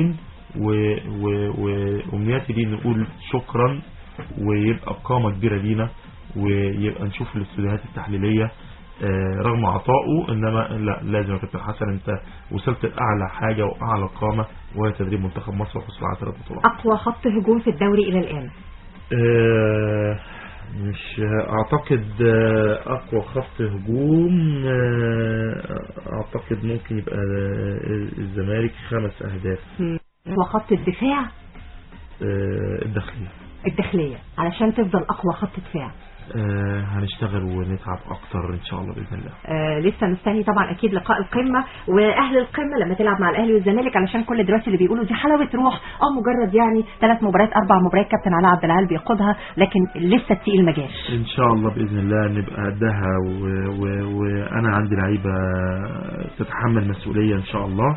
و- و- وامنياتي دي نقول شكرا ويبقى قامة كبيرة لينا ويبقى نشوف الاستوديوهات التحليلية آه، رغم عطائه انما لا لازم يا كابتن حسن انت وصلت لاعلى حاجة واعلى قامة وهي تدريب منتخب مصر وحصول على ثلاث بطولات اقوى خط هجوم في الدوري الى الان آه، مش اعتقد آه، اقوى خط هجوم آه، اعتقد ممكن يبقى آه، الزمالك خمس اهداف وخط الدفاع آه، الداخلية الداخليه علشان تفضل اقوى خط دفاع آه، هنشتغل ونتعب اكتر ان شاء الله باذن الله آه لسه مستني طبعا اكيد لقاء القمه واهل القمه لما تلعب مع الاهلي والزمالك علشان كل دلوقتي اللي بيقولوا دي حلاوه روح اه مجرد يعني ثلاث مباريات اربع مباريات كابتن علاء عبد العال بيقودها لكن لسه التقيل ما جاش ان شاء الله باذن الله نبقى قدها و- و- وانا عندي لعيبه تتحمل مسؤوليه ان شاء الله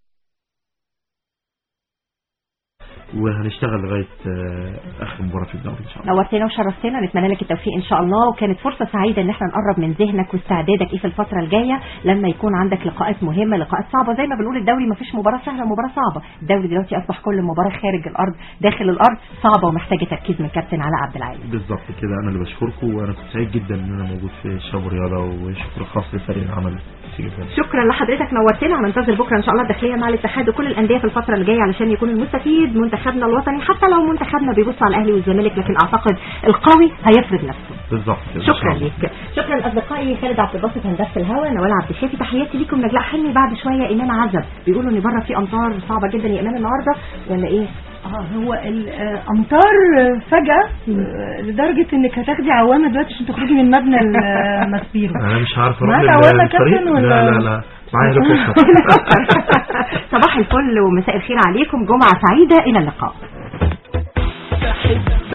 وهنشتغل لغايه آه، اخر مباراه في الدوري ان شاء الله نورتنا وشرفتنا نتمنى لك التوفيق ان شاء الله وكانت فرصه سعيده ان احنا نقرب من ذهنك واستعدادك ايه في الفتره الجايه لما يكون عندك لقاءات مهمه لقاءات صعبه زي ما بنقول الدوري ما فيش مباراه سهله مباراه صعبه الدوري دلوقتي اصبح كل مباراه خارج الارض داخل الارض صعبه ومحتاجه تركيز من كابتن علاء عبد العال بالظبط كده انا اللي بشكركم وانا كنت سعيد جدا ان انا موجود في شباب رياضه وشكر خاص لفريق العمل في جبال. شكرا لحضرتك نورتنا هننتظر بكره ان شاء الله الداخليه مع الاتحاد وكل الانديه في الفتره اللي جايه علشان يكون المستفيد منتخبنا الوطني حتى لو منتخبنا بيبص على الاهلي والزمالك لكن اعتقد القوي هيفرض نفسه بالظبط كده إن شاء شكرا الله. ليك شكرا اصدقائي خالد عبد الباسط هندسه الهوا نوال عبد الشافي تحياتي ليكم نجلاء حلمي بعد شويه ايمان عزب بيقولوا ان بره في امطار صعبه جدا يا ايمان النهارده ولا ايه اه هو الامطار فجأة آه، لدرجة انك هتاخدي عوامة دلوقتي عشان تخرجي من مبنى المسبيرو انا مش عارف معاك اروح عوامة للفريق كابتن ولا- لا لا لا معايا هليكوبتر صباح الفل ومساء الخير عليكم جمعه سعيده الى اللقاء